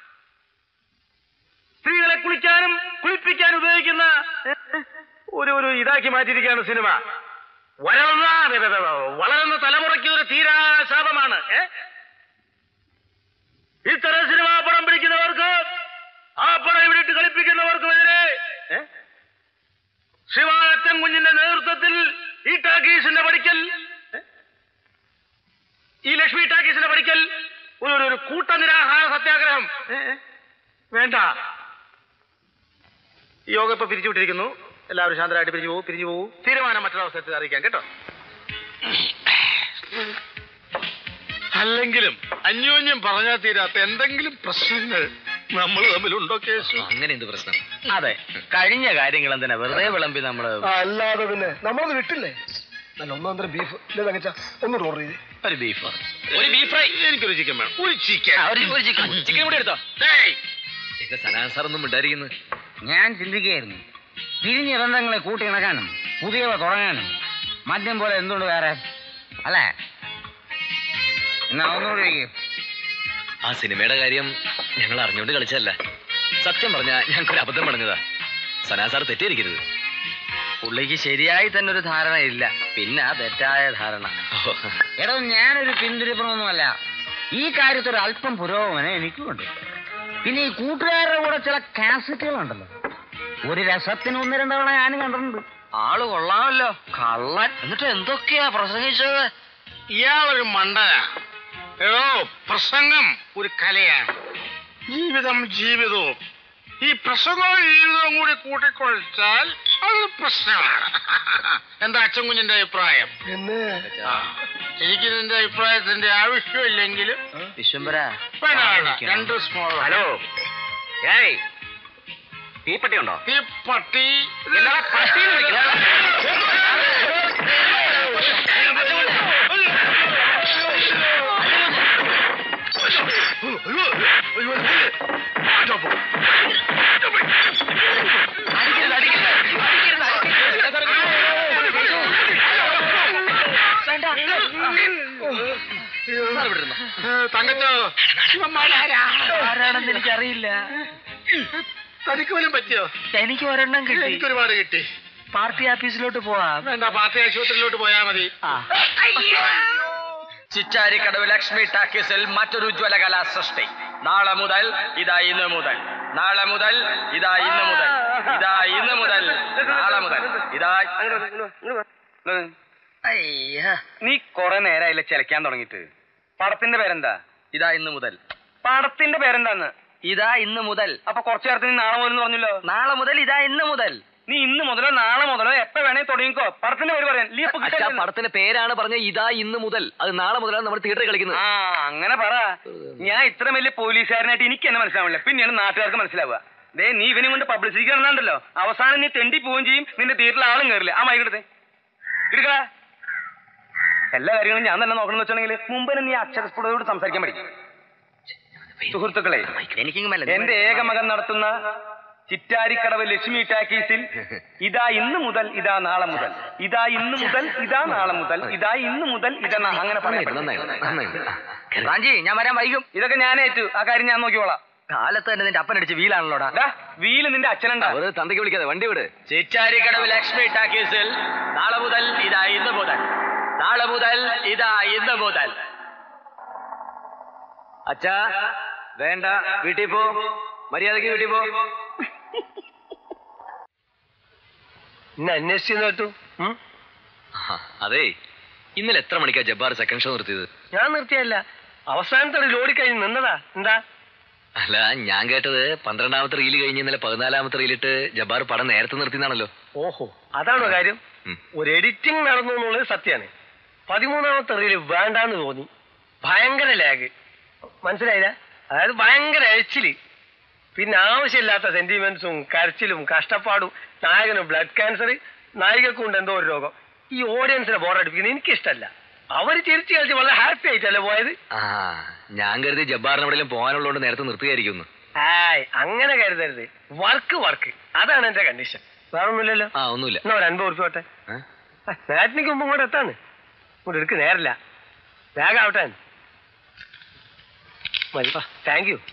സ്ത്രീകളെ കുളിക്കാനും കുളിപ്പിക്കാനും ഉപയോഗിക്കുന്ന ഒരു ഒരു ഇതാക്കി മാറ്റിയിരിക്കുകയാണ് സിനിമ വളർന്ന അതെ, അതെ, അതെ, വളരുന്ന തലമുറയ്ക്ക് ഒരു തീരാ ശാപമാണ് ഏ? ഇത്തരം സിനിമ പടം പിടിക്കുന്നവർക്ക് ആ പടം ഇവിടെ ഇട്ട് കളിപ്പിക്കുന്നവർക്കുമെതിരെ ഏ? ശിവാനത്തൻ കുഞ്ഞിന്റെ നേതൃത്വത്തിൽ ഈ ടാക്കീസിന്റെ പഠിക്കൽ ഏ? ഈ ലക്ഷ്മി ടാക്കീസിന്റെ പഠിക്കൽ ഒരു ഒരു- ഒരു കൂട്ടനിരാഹാര സത്യാഗ്രഹം ഏ, ഏ, വേണ്ട ഈ യോഗ ഇപ്പൊ പിരിച്ചുവിട്ടിരിക്കുന്നു എല്ലാവരും ശാന്തരായിട്ട് പിരിഞ്ഞു പോകും പിരിഞ്ഞു പോകും തീരുമാനം മറ്റൊരവസരത്തിൽ അറിയിക്കാം കേട്ടോ അല്ലെങ്കിലും അന്യോന്യം പറഞ്ഞാൽ തീരാത്ത എന്തെങ്കിലും പ്രശ്നങ്ങൾ നമ്മൾ തമ്മിലുണ്ടോ കേസ് അങ്ങനെ എന്ത് പ്രശ്നം അതെ കഴിഞ്ഞ കാര്യങ്ങൾ എന്തിനാ വെറുതെ വിളമ്പി നമ്മള് അല്ലാതെ പിന്നെ നമ്മളത് വിട്ടില്ലേ നല്ല ഒന്നാം തരം ബീഫ് ഇല്ലേ തങ്ങച്ച ഒന്നും ഓർഡർ ചെയ്തേ ഒരു ബീഫ് ഒരു ബീഫ് ഫ്രൈ എനിക്കൊരു ചിക്കൻ വേണം ഒരു ചിക്കൻ ഒരു ചിക്കൻ ചിക്കൻ കൂടി എടുത്തോ എന്റെ സനാ സാർ ഒന്നും മിണ്ടായിരിക്കുന്നു ഞാൻ ചിന്തിക്കുകയായിരുന്നു പിരിഞ്ഞ ബന്ധങ്ങളെ കൂട്ടിയിണക്കാനും പുതിയവ തുടങ്ങാനും മദ്യം പോലെ എന്തുകൊണ്ട് വേറെ അല്ലേ എന്നാ ഒന്നുകൂടി ഒഴിക്ക്. ആ സിനിമയുടെ കാര്യം ഞങ്ങൾ അറിഞ്ഞുകൊണ്ട് കളിച്ചല്ല സത്യം പറഞ്ഞ ഞങ്ങൾക്കൊരു അബദ്ധം പറഞ്ഞതാ സനാ സാർ തെറ്റിയിരിക്കരുത് പുള്ളിക്ക് ശരിയായി തന്നെ ഒരു ധാരണ ഇല്ല പിന്നെ ആ തെറ്റായ ധാരണ എടോ ഞാനൊരു പിന്തിരിപ്പണമൊന്നുമല്ല ഈ കാര്യത്തിൽ ഒരു അല്പം പുരോഗമനം എനിക്കുമുണ്ട് പിന്നെ ഈ കൂട്ടുകാരുടെ കൂടെ ചില കാസറ്റുകളുണ്ടല്ലോ ഒരു രസത്തിന് ഒന്ന് രണ്ട് തവണ ഞാനും കണ്ടിട്ടുണ്ട് ആള് കൊള്ളാമല്ലോ കള്ളൻ എന്നിട്ട് എന്തൊക്കെയാ പ്രസംഗിച്ചത് ഇയാളൊരു മണ്ടനാ ഏതോ പ്രസംഗം ഒരു കലയാണ് ജീവിതം ജീവിതവും ഈ പ്രസംഗവും ജീവിതവും കൂടി കൂട്ടിക്കൊഴിച്ചാൽ അതൊരു പ്രശ്നമാണ് എന്താ അച്ഛൻ കുഞ്ഞിന്റെ അഭിപ്രായം എന്നെ എനിക്ക് നിന്റെ അഭിപ്രായത്തിന്റെ ആവശ്യമില്ലെങ്കിലും വിശ്വംബര വേണ്ട, രണ്ട് സ്മോൾ ഹലോ ഏയ് തീപ്പെട്ടി ഉണ്ടോ ഈ പട്ടി തങ്കച്ചോ ആരാണെന്ന് എനിക്കറിയില്ല തനിക്ക് പോലും പറ്റിയോ എനിക്ക് ഒരെണ്ണം കിട്ടി എനിക്ക് ഒരുപാട് കിട്ടി പാർട്ടി ഓഫീസിലോട്ട് പോവാം വേണ്ട പാർട്ടി ആശുപത്രിയിലോട്ട് പോയാ മതി ചിറ്റാരിക്കടവ് ലക്ഷ്മി ടാക്കീസിൽ മറ്റൊരു ജ്വലകലാ സൃഷ്ടി നാളെ മുതൽ ഇതാ ഇന്ന് മുതൽ നാളെ മുതൽ ഇതാ ഇന്ന് മുതൽ ഇതാ ഇന്ന് മുതൽ നാളെ മുതൽ ഇതാ നീ കൊറേ നേരമായില്ല ചിലക്കാൻ തുടങ്ങിയിട്ട് പടത്തിന്റെ പേരെന്താ ഇതാ ഇന്ന് മുതൽ പടത്തിന്റെ പേരെന്താന്ന് ഇതാ ഇന്ന് മുതൽ അപ്പൊ കുറച്ചു നേരത്തിന് നീ നാളെ മുതൽ പറഞ്ഞല്ലോ നാളെ മുതൽ ഇതാ ഇന്ന് മുതൽ നീ ഇന്ന് മുതലോ നാളെ മുതലോ എപ്പോ വേണേ തുടങ്ങിക്കോ പടത്തിന്റെ പേര് പറയാൻ നീ ഇപ്പൊ അച്ഛാ പടത്തിന്റെ പേരാണ് പറഞ്ഞ ഇതാ ഇന്ന് മുതൽ അത് നാളെ മുതലാണ് നമ്മൾ തിയേറ്ററിൽ കളിക്കുന്നത് ആ അങ്ങനെ പറ ഞാൻ ഇത്ര വലിയ പോലീസുകാരനായിട്ട് എനിക്ക് എന്നെ മനസ്സിലാവില്ല പിന്നെയാണ് നാട്ടുകാർക്ക് മനസ്സിലാവുക ദേ നീ ഇവനും കൊണ്ട് പബ്ലിസിറ്റി കാണുന്നുണ്ടല്ലോ അവസാനം നീ തെണ്ടി പോവുകയും ചെയ്യും നിന്റെ തിയേറ്ററിൽ ആളും കയറില്ല ആ മൈക്കെടുത്ത് എടുക്ക എല്ലാ കാര്യങ്ങളും ഞാൻ തന്നെ നോക്കണം എന്ന് വെച്ചിട്ടുണ്ടെങ്കിൽ മുമ്പ് തന്നെ നീ അക്ഷരസ്ഫുടതയോട് സംസാരിക്കാൻ പഠിക്കും സുഹൃത്തുക്കളെ എനിക്കിങ്ങ് എന്റെ ഏക മകൻ നടത്തുന്ന ചിറ്റാരിക്കടവ് ലക്ഷ്മി ടാക്കീസിൽ ഇതാ ഇന്ന് മുതൽ ഇതാ നാളെ മുതൽ ഇതാ ഇന്ന് മുതൽ ഇതാ നാളെ മുതൽ ഇതാ ഇന്ന് മുതൽ ഇതാ നാ- അങ്ങനെ പറയാം റാഞ്ചി ഞാൻ വരാൻ വൈകും ഇതൊക്കെ ഞാൻ ഏറ്റു ആ കാര്യം ഞാൻ നോക്കിക്കോളാം കാലത്ത് തന്നെ നിന്റെ അപ്പനടിച്ച് വീലാണല്ലോടാ ദാ, വീല് നിന്റെ അച്ഛനുണ്ടാ വെറുതെ തന്തയ്ക്ക് വിളിക്കാതെ വണ്ടി വിട് ചിറ്റാരിക്കടവ് ലക്ഷ്മി ടാക്കീസിൽ നാളെ മുതൽ ഇതാ ഇന്ന് മുതൽ നാളെ മുതൽ ഇതാ ഇന്ന് മുതൽ അച്ഛാ വേണ്ട വീട്ടിൽ പോ മര്യാദക്ക് വീട്ടിൽ പോ ഇന്ന് അന്വേഷിച്ചു കേട്ടു ഉം? അതെ ഇന്നലെ എത്ര മണിക്കാ ജബ്ബാർ സെക്കൻഡ് ഷോ നിർത്തിയത് ഞാൻ നിർത്തിയല്ല അവസാനത്തെ ഒരു ലോറി കഴിഞ്ഞ് നിന്നതാ എന്താ അല്ല ഞാൻ കേട്ടത് പന്ത്രണ്ടാമത്തെ റീല് കഴിഞ്ഞ് ഇന്നലെ പതിനാലാമത്തെ റീലിട്ട് ജബ്ബാർ പടം നേരത്തെ നിർത്തിന്നാണല്ലോ ഓഹോ അതാണോ കാര്യം ഉം. ഒരു എഡിറ്റിംഗ് നടന്നു എന്നുള്ളത് സത്യമാണ് പതിമൂന്നാമത്തെ റീല് വേണ്ടാന്ന് തോന്നി ഭയങ്കര ലാഗ് മനസ്സിലായില്ല അതായത് ഭയങ്കര എഴിച്ചില് പിന്നെ ആവശ്യമില്ലാത്ത സെന്റിമെന്റ്സും കരച്ചിലും കഷ്ടപ്പാടും നായകന് ബ്ലഡ് ക്യാൻസർ നായികക്കുണ്ട് എന്തോ ഒരു രോഗം ഈ ഓഡിയൻസിനെ ബോറടിപ്പിക്കുന്നത് എനിക്കിഷ്ടല്ല അവർ ചിരിച്ചു കളിച്ച് വളരെ ഹാപ്പി ആയിട്ടല്ലേ പോയത് ആ ഞാൻ കരുതി ജബ്ബാറിന് എവിടെയെങ്കിലും പോകാനുള്ളതുകൊണ്ട് നേരത്തെ നിർത്തുകയായിരിക്കും ആയ് അങ്ങനെ കരുതരുത് വർക്ക് വർക്ക് അതാണ് എന്റെ കണ്ടീഷൻ വേറെ ഒന്നുമില്ലല്ലോ ആ ഒന്നുമില്ല എന്നാ ഒരു അൻപത് ഉറുപ്പ് പോട്ടെ ഏ? മാറ്റിനിക്ക് മുമ്പ് ഇങ്ങോട്ട് എത്താന്ന് ഇങ്ങോട്ട് എടുക്ക് നേരില്ല വേഗം ആവട്ടെ മതി താങ്ക് യു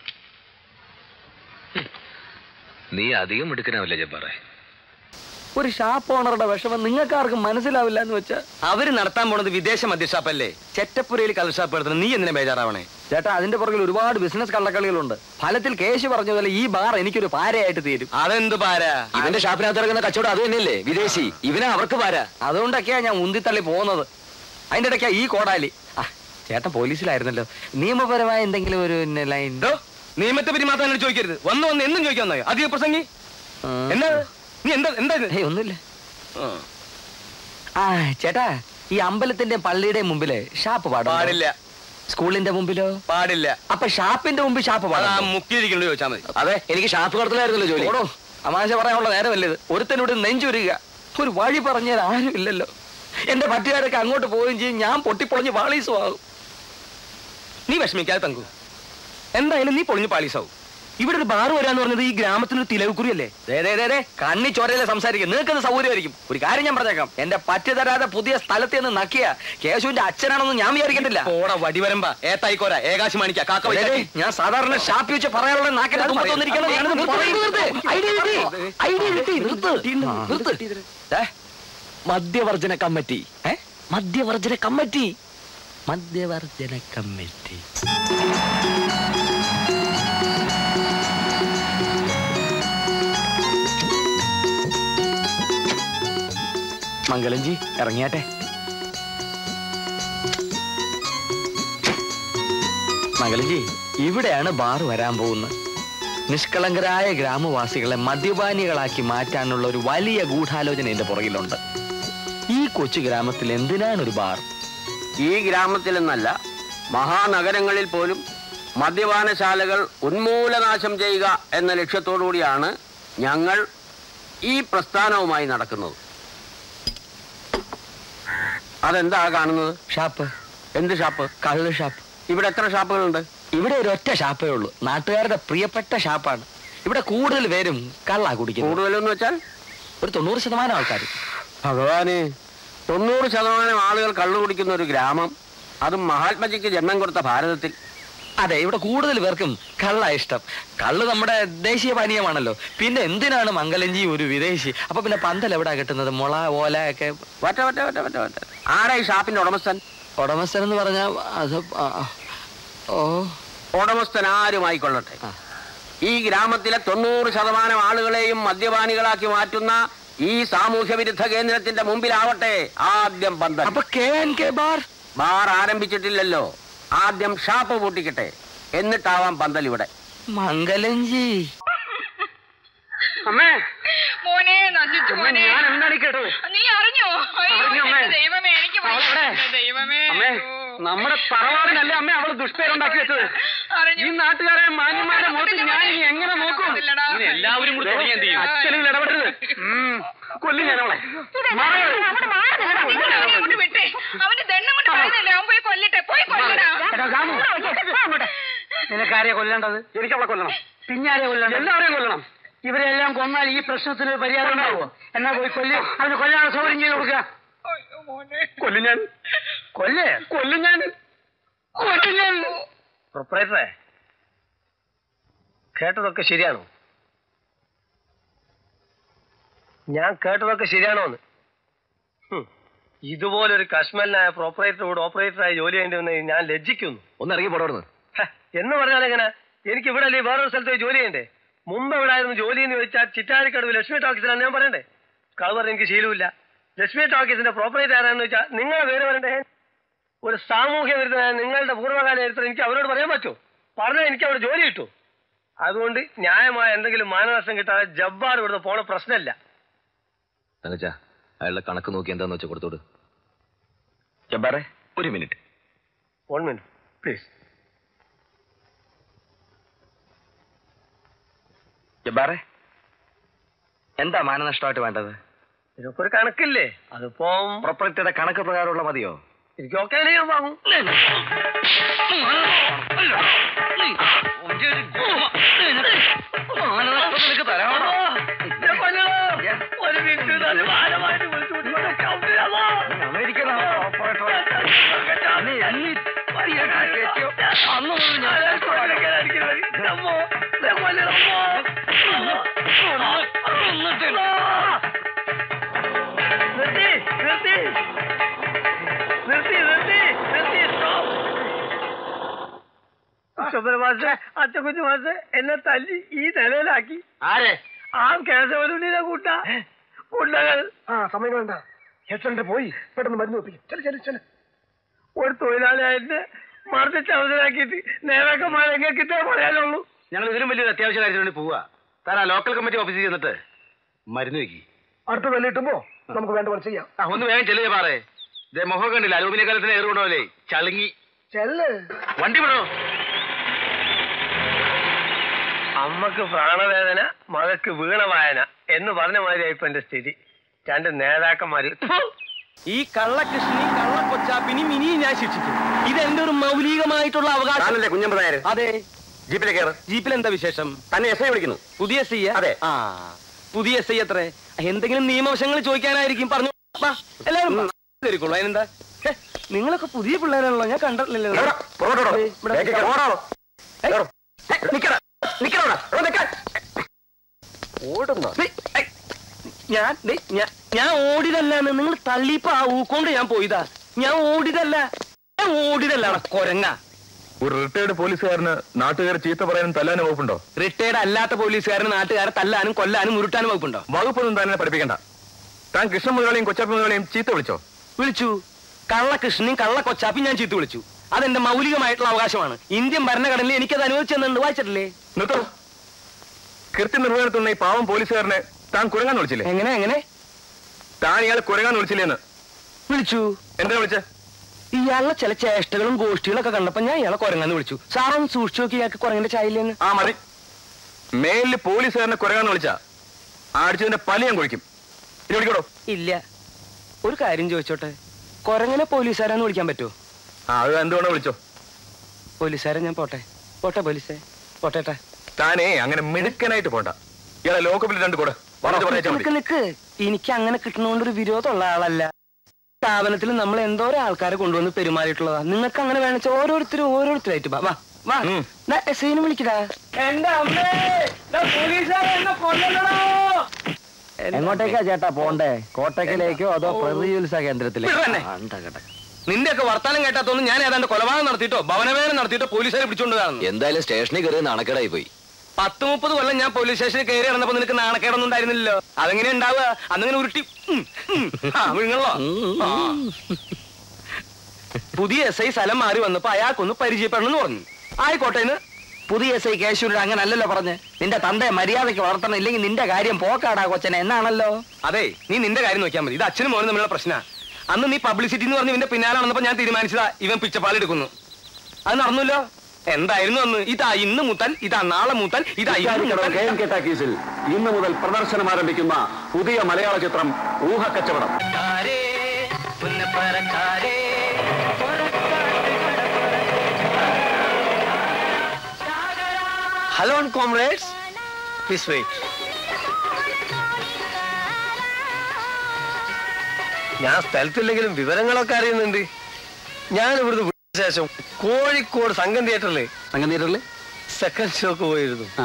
നീ അധികം മിടുക്കനാവില്ല ജബ്ബാറെ ഒരു ഷാപ്പ് ഓണറുടെ വിഷമം നിങ്ങൾക്ക് ആർക്കും മനസ്സിലാവില്ല എന്ന് വെച്ചാ അവര് നടത്താൻ പോണത് വിദേശ മദ്യഷാപ്പല്ലേ ചെറ്റപ്പുരയിൽ കള്ളുഷാപ്പ് എടുത്തത് നീ എന്തിനാ ബേജാറാവണേ ചേട്ടാ അതിന്റെ പുറകിൽ ഒരുപാട് ബിസിനസ് കള്ളക്കളികളുണ്ട് ഫലത്തിൽ കേശ് പറഞ്ഞ പോലെ ഈ ബാർ എനിക്കൊരു പാരയായിട്ട് തീരും അതെന്ത് പാരാ ഇവന്റെ ഷാപ്പിനകത്ത് ഇറങ്ങുന്ന കച്ചവടം അത് തന്നെയല്ലേ വിദേശി ഇവനെ അവർക്ക് പാര അതുകൊണ്ടൊക്കെയാ ഞാൻ ഉന്തിത്തള്ളി പോകുന്നത് അതിന്റെ ഇടയ്ക്കാ ഈ കോടാലി ആ, ചേട്ടൻ പോലീസിലായിരുന്നല്ലോ നിയമപരമായ എന്തെങ്കിലും ഒരു പിന്നെ ലൈൻ ഡോ, നിയമത്തെ പറ്റി മാത്രം എന്നോട് ചോദിക്കരുത് വന്ന് വന്ന് എന്നും ചോദിക്കാൻ വന്നോ അധിക പ്രസംഗി എന്നാ ഇത്? നീ എന്താ എന്താ ഇത്? ഏയ് ഒന്നുമില്ല ആ ചേട്ടാ ഈ അമ്പലത്തിന്റെ പള്ളിയുടെ മുമ്പില് ഷാപ്പ് പാടും പാടില്ല സ്കൂളിന്റെ മുമ്പിലോ പാടില്ല അപ്പൊ ഷാപ്പിന്റെ മുമ്പിൽ ഷാപ്പ് അത് ആ പാടാം മുക്കിലിരിക്കണോ ചോദിച്ചാൽ മതി അതെ എനിക്ക് ഷാപ്പ് കടത്തിലായിരുന്നല്ലോ ജോലി ഓടോ തമാശ പറയാനുള്ള നേരമല്ല ഇത് ഒരുത്തനോട് നെഞ്ചുരുക ഒരു വഴി പറഞ്ഞാൽ ആരും ഇല്ലല്ലോ എന്റെ പറ്റുകാരൊക്കെ അങ്ങോട്ട് പോവുകയും ചെയ്യും ഞാൻ പൊട്ടിപ്പൊളിഞ്ഞ് പാളീസും ആകും നീ വിഷമിക്കാതെ തങ്കു എന്തായാലും നീ പൊളിഞ്ഞു പാളീസാവും ഇവിടെ ഒരു ബാർ വരാന്ന് പറഞ്ഞത് ഈ ഗ്രാമത്തിനൊരു തിലവുക്കുറിയല്ലേ ദേ, ദേ, ദേ, ദേ, കണ്ണി ചോരയിലെ സംസാരിക്കും നിങ്ങൾക്കത് സൗകര്യമായിരിക്കും ഒരു കാര്യം ഞാൻ പറഞ്ഞേക്കാം എന്റെ പറ്റു തരാതെ പുതിയ സ്ഥലത്ത് നിന്ന് നക്കിയ കേശുവിന്റെ അച്ഛനാണെന്ന് ഞാൻ വിചാരിക്കത്തില്ല പോടാ വടിവരമ്പ ഏത്തായിക്കോര ഏകാശി മാണിക്ക കാക്ക ദേ, ദേ, വൈകാശി. ഞാൻ സാധാരണ ഷാപ്പി വെച്ച് പറയാനുള്ള നാക്കിന്റെ അത് തുമ്പത്ത് വന്നിരിക്കണം. പറയാം. ഞാനത് നിർത്ത്, നിർത്ത്, നിർത്ത്, നിർത്ത്. ഐഡിയ കിട്ടി. ഐഡിയ കിട്ടി. നിർത്ത്. നിർത്ത്. ദേ, മദ്യവർജന കമ്മിറ്റി ഏ? മദ്യവർജന കമ്മിറ്റി മദ്യവർജന കമ്മിറ്റി മംഗളംജി ഇറങ്ങിയാട്ടെ മംഗളംജി ഇവിടെയാണ് ബാർ വരാൻ പോകുന്നത് നിഷ്കളങ്കരായ ഗ്രാമവാസികളെ മദ്യപാനികളാക്കി മാറ്റാനുള്ള ഒരു വലിയ ഗൂഢാലോചന എന്റെ പുറകിലുണ്ട് ഈ കൊച്ചു ഗ്രാമത്തിൽ എന്തിനാണ് ഒരു ബാർ ഈ ഗ്രാമത്തിലെന്നല്ല മഹാനഗരങ്ങളിൽ പോലും മദ്യപാനശാലകൾ ഉന്മൂലനാശം ചെയ്യുക എന്ന ലക്ഷ്യത്തോടുകൂടിയാണ് ഞങ്ങൾ ഈ പ്രസ്ഥാനവുമായി നടക്കുന്നത് അതെന്താ കാണുന്നത് ഷാപ്പ് എന്ത് ഷാപ്പ് കള്ള് ഷാപ്പ് ഇവിടെ എത്ര ഷാപ്പുകളുണ്ട് ഇവിടെ ഒരൊറ്റ ഷാപ്പേ ഉള്ളൂ നാട്ടുകാരുടെ പ്രിയപ്പെട്ട ഷാപ്പാണ് ഇവിടെ കൂടുതൽ പേരും കള്ളാ കുടിക്കുന്നത് കൂടുതലെന്ന് വെച്ചാൽ ഒരു തൊണ്ണൂറ് ശതമാനം ആൾക്കാർ ഭഗവാന് തൊണ്ണൂറ് ശതമാനം ആളുകൾ കള്ളു കുടിക്കുന്ന ഒരു ഗ്രാമം അതും മഹാത്മജിക്ക് ജന്മം കൊടുത്ത ഭാരതത്തിൽ അതെ ഇവിടെ കൂടുതൽ പേർക്കും കള്ള ഇഷ്ടം കള്ള് നമ്മുടെ ദേശീയ പാനീയമാണല്ലോ പിന്നെ എന്തിനാണ് മംഗലഞ്ചി ഒരു വിദേശി അപ്പൊ പിന്നെ പന്തൽ എവിടാ കിട്ടുന്നത് മുള ഓല ഒക്കെ ഒറ്റ ഒറ്റ ഒറ്റ ഒറ്റ ഒറ്റ ആരാ ഈ ഷാപ്പിന്റെ ഉടമസ്ഥൻ ഉടമസ്ഥൻ എന്ന് പറഞ്ഞാൽ അത് ആ, ആ. ഓ ഉടമസ്ഥൻ ആരുമായിക്കൊള്ളട്ടെ ഈ ഗ്രാമത്തിലെ തൊണ്ണൂറ് ശതമാനം ആളുകളെയും മദ്യപാനികളാക്കി മാറ്റുന്ന ഈ സാമൂഹ്യ വിരുദ്ധ കേന്ദ്രത്തിന്റെ മുമ്പിലാവട്ടെ ആദ്യം പന്തൽ അപ്പൊ K N K bar bar ആരംഭിച്ചിട്ടില്ലല്ലോ ആദ്യം ഷാപ്പ് പൂട്ടിക്കട്ടെ എന്നിട്ടാവാം പന്തൽ ഇവിടെ മംഗലഞ്ചി അമ്മേ മോനെ നശിച്ചു അമ്മേ, മോനെ ഞാൻ എന്താണ് ഈ കേട്ടത് നീ അറിഞ്ഞോ അയ്യോ, അറിഞ്ഞു, അമ്മേ. എന്റെ ദൈവമേ എനിക്ക് വയ്യ. അവളെവിടെ? എന്റെ ദൈവമേ അമ്മേ നമ്മുടെ തറവാടിനല്ലേ അമ്മേ അവള് ദുഷ്പേരുണ്ടാക്കി വെച്ചത് അറിഞ്ഞു. ഈ നാട്ടുകാരെ മാന്യന്മാരെ മുഖത്ത് ഞാൻ ഇനി എങ്ങനെ നോക്കും ഇല്ലടാ. ഇനി എല്ലാവരും കൂടി തുടങ്ങിയാൽ എന്ത് ചെയ്യും അച്ഛനും ഇതിൽ ഇടപെടരുത് ഉം, കൊല്ലും ഞാൻ അവളെ മറയോ? അവിടെ മാറി നിൽക്കണം. നിങ്ങൾ അവനെ അങ്ങോട്ട് വിട്ടേ. അവന്റെ ദണ്ണം കൊണ്ട് പറയുന്നില്ല അവൻ പോയി കൊല്ലട്ടെ പോയി കൊല്ലടാ നിനക്കാരെ കൊല്ലേണ്ടത് എനിക്ക് അവളെ കൊല്ലണം പിന്നാരെ കൊല്ലേണ്ടത് എല്ലാവരെയും കൊല്ലണം ഇവരെല്ലാം കൊന്നാൽ ഈ പ്രശ്നത്തിന് ഒരു പരിഹാരം ഉണ്ടാവുമോ എന്നാ പോയി കൊല്ലി അവന് കൊല്ലാനുള്ള സൗകര്യം ചെയ്ത് കൊടുക്കുക അയ്യോ, മോനെ കൊല്ലും ഞാൻ കൊല്ലേ കൊല്ലും ഞാൻ കൊല്ലും ഞാൻ പ്രൊപ്പറേറ്ററെ കേട്ടതൊക്കെ ശരിയാണോ ഞാൻ കേട്ടതൊക്കെ ശരിയാണോ എന്ന് ഹും. ഇതുപോലൊരു കശ്മലിനായ പ്രോപ്പറേറ്ററോട് ഓപ്പറേറ്ററായി ജോലി ചെയ്യേണ്ടി വന്ന് ഞാൻ ലജ്ജിക്കുന്നു ഒന്ന് ഇറങ്ങി പോടോടുന്നു ഹ, എന്ന് പറഞ്ഞാൽ എങ്ങനെ എനിക്ക് ഇവിടെ അല്ലെങ്കിൽ വേറൊരു സ്ഥലത്ത് പോയി ജോലി ചെയ്യണ്ടേ മുമ്പ് എവിടെ ആയിരുന്നു ജോലി എന്ന് ചോദിച്ചാൽ ചിറ്റാരിക്കടവ് ലക്ഷ്മി ടോക്കീസിലാണ് ഞാൻ പറയണ്ടേ കളവ് പറഞ്ഞ എനിക്ക് ശീലമില്ല ലക്ഷ്മി ടോക്കീസിന്റെ പ്രോപ്പറേറ്റർ ആരാന്ന് വെച്ചാൽ നിങ്ങളെ പേര് പറയണ്ടേ ഒരു സാമൂഹ്യ വിരുദ്ധനായ നിങ്ങളുടെ പൂർവ്വകാല ചരിത്രം എനിക്ക് അവരോട് പറയാൻ പറ്റുമോ പറഞ്ഞാൽ എനിക്ക് അവിടെ ജോലി കിട്ടും അതുകൊണ്ട് ന്യായമായ എന്തെങ്കിലും മാനനഷ്ടം കിട്ടാതെ ജബ്ബാർ ഇവിടുന്ന് പോണ പ്രശ്നമില്ല തങ്കച്ച അയാളുടെ കണക്ക് നോക്കി എന്താന്ന് വെച്ചാൽ കൊടുത്തോട് ജബ്ബാറെ ഒരു മിനിറ്റ് വൺ മിനിറ്റ് പ്ലീസ് ജബ്ബാറെ എന്താ മാനനഷ്ടമായിട്ട് വേണ്ടത് ഇതൊക്കെ ഒരു കണക്കില്ലേ അതിപ്പം പ്രോപ്പർട്ടിയുടെ കണക്ക് പ്രകാരമുള്ള മതിയോ എനിക്ക് ഓക്കെ ഞാൻ വാങ്ങും ഒരു മിനിറ്റ് നല്ല ഭാരമായിട്ട് വിളിച്ചു നിർത്തി നിർത്തി നിർത്തി നിർത്തി നിർത്തി stop. ശുഭ്രമാഷെ അച്ചക്കുഞ്ഞു മാഷെ എന്നെ തല്ലി ഈ നിലയിലാക്കി ആരെ ആ കേശവനുണ്ണിനെ കൂട്ട കൂട്ടകൾ ആ സമയം വേണ്ട ഹെഡ് പോയി പെട്ടെന്ന് മരുന്ന് വെപ്പിക്കും ചെല ചെല ചെല ഒരു തൊഴിലാളിയായിട്ട് മർദ്ദിച്ച് അവസരാക്കിയിട്ട് നേതാക്കന്മാരെ കിട്ടേ പറയാനുള്ളൂ ഞങ്ങൾ ഇതിലും വലിയൊരു അത്യാവശ്യ കാര്യത്തിന് വേണ്ടി പോവാ താൻ ആ ലോക്കൽ കമ്മിറ്റി ഓഫീസിൽ ചെന്നിട്ട് മരുന്ന് വെക്കി അടുത്ത വെല്ലം കിട്ടുമ്പോ നമുക്ക് വേണ്ട പോലെ ചെയ്യാം ആ ഒന്ന് വേഗം ചെല്ലുക പാറേ ഇതേ മുഖം കണ്ടില്ല അലൂമിനിയ കാലത്തിന് ഏറുകൊണ്ടോലേ ചളുങ്ങി ചെല്ല് വണ്ടി വിടോ അമ്മക്ക് പ്രാണവേദന മകക്ക് വീണവായന എന്ന് പറഞ്ഞ മാതിരിയായി ഇപ്പൊ എന്റെ സ്ഥിതി രണ്ട് നേതാക്കന്മാര് ഫു! ഈ കള്ളകൃഷ്ണി കള്ളക്കൊച്ചാപ്പിനി ഇനിയും ഞാൻ ശിക്ഷിക്കും ഇത് എന്റെ ഒരു മൗലികമായിട്ടുള്ള അവകാശം കുഞ്ഞമ്പ നായർ അതെ ജീപ്പിലെ കയറ് ജീപ്പിൽ എന്താ വിശേഷം തന്നെ എസ് ഐ വിളിക്കുന്നു പുതിയ എസ് ഐ അതെ. ആ പുതിയ എസ് ഐ എത്ര എന്തെങ്കിലും നിയമവശങ്ങൾ ചോദിക്കാനായിരിക്കും പറഞ്ഞു വാ, എല്ലാവരും വാ. കയറിക്കോളൂ അതിനെന്താ ഹെ, നിങ്ങളൊക്കെ പുതിയ പിള്ളേരാണല്ലോ ഞാൻ കണ്ടിട്ടില്ലല്ലോ എവിടെ? പുറകോട്ട് ഓടോ. ദേ, ഇവിടെ ബാക്കിൽ നിൽക്കാം. ഓടാവോ? ഏയ്, കേറോ. ഏയ്, നിക്കടാ. നിക്കടാ അവിടെ. അവിടെ നിക്കാൻ. ഓടുന്നോ ദേ, ഏയ്, ഞാൻ ദേ, ഞാൻ- ഞാൻ ഓടിയതല്ലാന്ന് നിങ്ങൾ തള്ളിയപ്പോ ആ ഊക്കൊണ്ട് ഞാൻ പോയതാ ഞാൻ ഓടിയതല്ല ഞാൻ ഓടിയതല്ലാണ് കൊരങ്ങ ഒരു റിട്ടയർഡ് പോലീസുകാരന് നാട്ടുകാർ ചീത്ത പറയാനും തല്ലാനും വകുപ്പുണ്ടോ റിട്ടയർഡ് അല്ലാത്ത പോലീസുകാരന് നാട്ടുകാരെ തല്ലാനും കൊല്ലാനും ഉരുട്ടാനും വകുപ്പുണ്ടോ വകുപ്പൊന്നും തന്നെ പഠിപ്പിക്കണ്ട താൻ കൃഷ്ണ മുതലാളിയും കൊച്ചാപ്പ മുതലാളിയും ചീത്ത വിളിച്ചോ വിളിച്ചു കള്ളകൃഷ്ണനും കള്ള കൊച്ചാപ്പി ഞാൻ ചീത്ത വിളിച്ചു അതെന്റെ മൗലികമായിട്ടുള്ള അവകാശമാണ് ഇന്ത്യൻ ഭരണഘടനയിൽ എനിക്കത് അനുവദിച്ചു തന്നിട്ടുണ്ട് വായിച്ചിട്ടില്ലേ നിർത്തോ കൃത്യനിർവഹണത്തുന്ന ഈ പാവം പോലീസുകാരനെ താൻ കുരങ്ങാൻ വിളിച്ചില്ലേ എങ്ങനെ എങ്ങനെ താൻ ഇയാളെ കുരങ്ങാൻ വിളിച്ചില്ലേന്ന് വിളിച്ചു എന്താ വിളിച്ചേ ഇയാളുടെ ചില ചേഷ്ടകളും ഗോഷ്ടികളൊക്കെ കണ്ടപ്പോ ഞാൻ ഇയാളെ കുരങ്ങാന്ന് വിളിച്ചു സാറൊന്ന് സൂക്ഷിച്ചു നോക്കി ഇയാൾക്ക് കുരങ്ങന്റെ ചായയില്ലെന്ന് ആ മതി മേലില് പോലീസുകാരനെ കുരങ്ങാന്ന് വിളിച്ചാ ആ അടിച്ചതിന്റെ പലി ഞാൻ കുഴിക്കും ഇനി വിളിക്കടോ ഇല്ല ഒരു കാര്യം ചോദിച്ചോട്ടെ കുരങ്ങനെ പോലീസുകാരാന്ന് വിളിക്കാൻ പറ്റുമോ ആ അത് എന്തുകൊണ്ടോ വിളിച്ചോ പോലീസുകാരെ ഞാൻ പോട്ടെ പോട്ടെ പോലീസേ പോട്ടെ താനേ അങ്ങനെ മിടുക്കനായിട്ട് പോണ്ട ഇയാളെ ലോക്കപ്പിൽ രണ്ട് കൂടെ പറഞ്ഞു പറഞ്ഞാൽ നിക്ക് മതി നിക്ക് എനിക്ക് അങ്ങനെ കിട്ടണോണ്ട് ഒരു വിരോധമുള്ള ആളല്ല സ്ഥാപനത്തിൽ നമ്മൾ എന്തോരം ആൾക്കാരെ കൊണ്ടുവന്ന് പെരുമാറിയിട്ടുള്ളതാ നിങ്ങൾക്ക് അങ്ങനെ വേണിച്ച ഓരോരുത്തരും ഓരോരുത്തരായിട്ട് വാ വാ വാ ഉം. എസ് ഐനെ വിളിക്കടാ എന്റെ അമ്മേ എന്നെ കൊല്ലണോ എങ്ങോട്ടേക്കാ ചേട്ടാ പോണ്ടേ കോട്ടയ്ക്കലേക്കോ അതോ പ്രതിചികിത്സാ കേന്ദ്രത്തിലേക്കോ ഇവിടെ തന്നെ. ആ, എന്താ കേട്ടെ നിന്റെ ഒക്കെ വർത്താനം കേട്ടാത്തൊന്നും ഞാൻ ഏതാണ്ട് കൊലപാതകം നടത്തിയിട്ടോ ഭവനവേദന നടത്തിയിട്ടോ പോലീസുകാരെ പിടിച്ചോണ്ട് കാണുന്നു എന്തായാലും സ്റ്റേഷനിൽ കയറി നാണക്കേടായി പോയി പത്ത് മുപ്പത് കൊല്ലം ഞാൻ പോലീസ് സ്റ്റേഷനിൽ കയറി ഇറന്നപ്പോ നിനക്ക് നാണക്കേടൊന്നും ഉണ്ടായിരുന്നില്ലല്ലോ അതെങ്ങനെ ഉണ്ടാവുക അന്നിങ്ങനെ ഉരുട്ടി ഉം, ഉം. ആ, വിഴുങ്ങണല്ലോ ആ. പുതിയ എസ് ഐ സ്ഥലം മാറി വന്നപ്പോ അയാൾക്കൊന്ന് പരിചയപ്പെടണമെന്ന് പറഞ്ഞു ആയിക്കോട്ടെ എന്ന് പുതിയ എസ് ഐ കേശൂരോട് അങ്ങനെ അല്ലല്ലോ പറഞ്ഞ് നിന്റെ തന്തയെ മര്യാദയ്ക്ക് വളർത്തണം ഇല്ലെങ്കിൽ നിന്റെ കാര്യം പോക്കാടാ കൊച്ചനെ എന്നാണല്ലോ അതെ നീ നിന്റെ കാര്യം നോക്കിയാൽ മതി ഇത് അച്ഛനും മോനും തമ്മിലുള്ള പ്രശ്ന അന്ന് നീ പബ്ലിസിറ്റി എന്ന് പറഞ്ഞ് ഇവന്റെ പിന്നാലെ നടന്നപ്പോ ഞാൻ തീരുമാനിച്ചതാ ഇവൻ പിച്ചപ്പാലെടുക്കുന്നു അത് നടന്നല്ലോ എന്തായിരുന്നു അന്ന് ഇതാ ഇന്ന് മുത്തൽ ഇതാ നാളെ മുത്തൽ ഇതാ ഇന്ന് മുതൽ. കെ എം കെ ടാക്കീസിൽ ഇന്ന് മുതൽ പ്രദർശനം ആരംഭിക്കുന്ന പുതിയ മലയാള ചിത്രം ഊഹക്കച്ചവടം ഹലോ കോംറേഡ്സ് പ്ലീസ് വെയിറ്റ് ഞാൻ സ്ഥലത്തില്ലെങ്കിലും വിവരങ്ങളൊക്കെ അറിയുന്നുണ്ട് ഞാൻ ഇവിടുന്ന് വിട്ട ശേഷം കോഴിക്കോട് സംഘം തിയേറ്ററിൽ സംഘം തിയേറ്ററിൽ സെക്കൻഡ് ഷോക്ക് പോയിരുന്നു ആ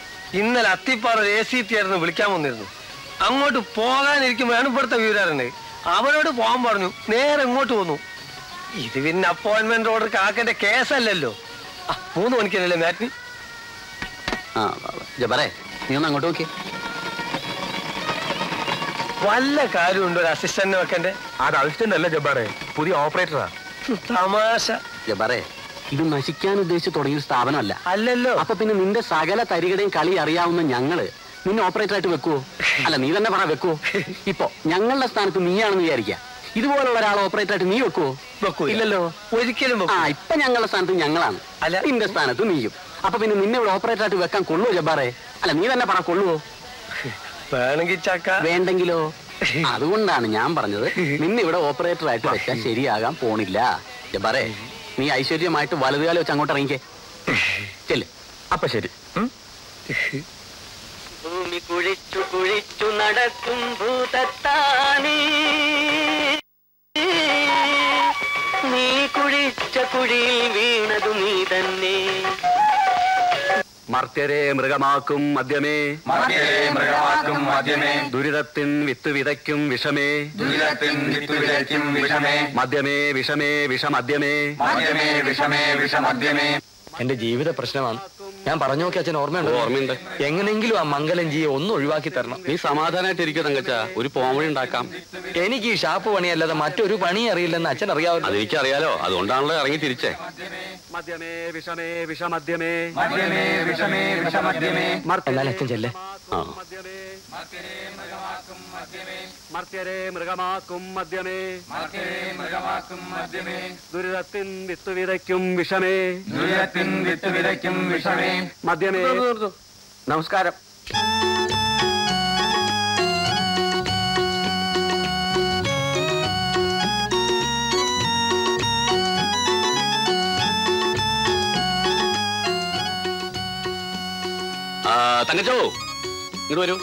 ഇന്നലെ അത്തിപ്പാറ എ സി തിയേറ്ററിന് വിളിക്കാൻ വന്നിരുന്നു അങ്ങോട്ട് പോകാനിരിക്കുമ്പോഴാണ് ഇവിടുത്തെ വിവരം അവനോട് പോകാൻ പറഞ്ഞു നേരെ ഇങ്ങോട്ട് പോന്നു ഇത് പിന്നെ അപ്പോയിന്റ്മെന്റ് ഓർഡർ കാക്കന്റെ കേസല്ലല്ലോ ആ, മൂന്ന് മണിക്കല്ലേ മാറ്റിനി ആ ജബറേ നീ ഒന്ന് അങ്ങോട്ട് നോക്കിയേ വല്ല കാര്യമുണ്ടോ ഒരു അസിസ്റ്റന്റ് വെക്കന്റെ അത് അസിസ്റ്റന്റ് അല്ല ജബ്ബാറെ പുതിയ ഓപ്പറേറ്ററാ തമാശ ജബറേ ഇത് നശിക്കാൻ ഉദ്ദേശിച്ച് തുടങ്ങിയ ഒരു സ്ഥാപനമല്ല അല്ലല്ലോ അപ്പൊ പിന്നെ നിന്റെ സകല തരികടയും കളി അറിയാവുന്ന ഞങ്ങള് നിന്നെ ഓപ്പറേറ്റർ ആയിട്ട് വെക്കുവോ അല്ല നീ തന്നെ പറ വെക്കുവോ ഇപ്പൊ ഞങ്ങളുടെ സ്ഥാനത്ത് നീയാണെന്ന് വിചാരിക്കുക ഇതുപോലുള്ള ഒരാൾ ഓപ്പറേറ്റർ ആയിട്ട് നീ വെക്കുവോ വെക്കൂല. ഇല്ലല്ലോ ഒരിക്കലും ആ ഇപ്പൊ ഞങ്ങളുടെ സ്ഥാനത്ത് ഞങ്ങളാണ് അല്ല. നിന്റെ സ്ഥാനത്ത് നീയും അപ്പൊ പിന്നെ നിന്നെ ഇവിടെ ഓപ്പറേറ്റർ ആയിട്ട് വെക്കാൻ കൊള്ളുവോ ജബ്ബാറെ അല്ല നീ തന്നെ പറ കൊള്ളുവോ വേണമെങ്കിൽ ചക്ക വേണ്ടെങ്കിലോ അതുകൊണ്ടാണ് ഞാൻ പറഞ്ഞത് നിന്നെ ഇവിടെ ഓപ്പറേറ്റർ ആയിട്ട് വെച്ചാൽ ശരിയാകാൻ പോണില്ല ജബ്ബാറെ നീ ഐശ്വര്യമായിട്ട് വലതുകാലം വെച്ച് അങ്ങോട്ട് ഇറങ്ങിക്കേ ചെല്ല് അപ്പൊ ശരി ഉം? ഭൂമി കുഴിച്ചു കുഴിച്ചു നടക്കും ഭൂതത്താനേ നീ കുഴിച്ച കുഴിയിൽ വീണതു നീ തന്നെ മർത്യരെ മൃഗമാക്കും മദ്യമേ മർത്യരെ മൃഗമാക്കും മദ്യമേ ദുരിതത്തിൻ വിത്ത് വിതയ്ക്കും വിഷമേ ദുരിതത്തിൻ വിത്ത് വിതയ്ക്കും വിഷമേ മദ്യമേ വിഷമേ വിഷമദ്യമേ മദ്യമേ വിഷമേ വിഷമദ്യമേ എന്റെ ജീവിത പ്രശ്നമാണ് ഞാൻ പറഞ്ഞു നോക്കി അച്ഛൻ ഓർമ്മയുണ്ട് ഓർമ്മയുണ്ട്. എങ്ങനെങ്കിലും ആ മംഗലഞ്ചിയെ ഒന്ന് ഒഴിവാക്കി തരണം നീ സമാധാനമായിട്ടിരിക്കുക തങ്കച്ച ഒരു പോംവഴി ഉണ്ടാക്കാം എനിക്ക് ഈ ഷാപ്പ് പണിയല്ലാതെ മറ്റൊരു പണി അറിയില്ലെന്ന് അച്ഛൻ അറിയാവുന്ന അതെനിക്കറിയാലോ അതുകൊണ്ടാണല്ലോ ഇറങ്ങി തിരിച്ചേ മദ്യമേ വിഷമേ വിഷമദ്യമേ മദ്യമേ വിഷമേ വിഷമദ്യമേ എന്നാൽ അച്ഛൻ ചെല്ലേ ആ. മർത്യരെ മൃഗമാക്കും മദ്യമേ മർത്യരെ മൃഗമാക്കും മദ്യമേ ദുരിതത്തിൻ വിത്ത് വിതയ്ക്കും വിഷമേ ദുരിതത്തിൻ വിത്ത് വിതയ്ക്കും വിഷമേ മദ്യമേ നമസ്കാരം ആ, തങ്കച്ചോ ഇങ്ങോട്ട് വരൂ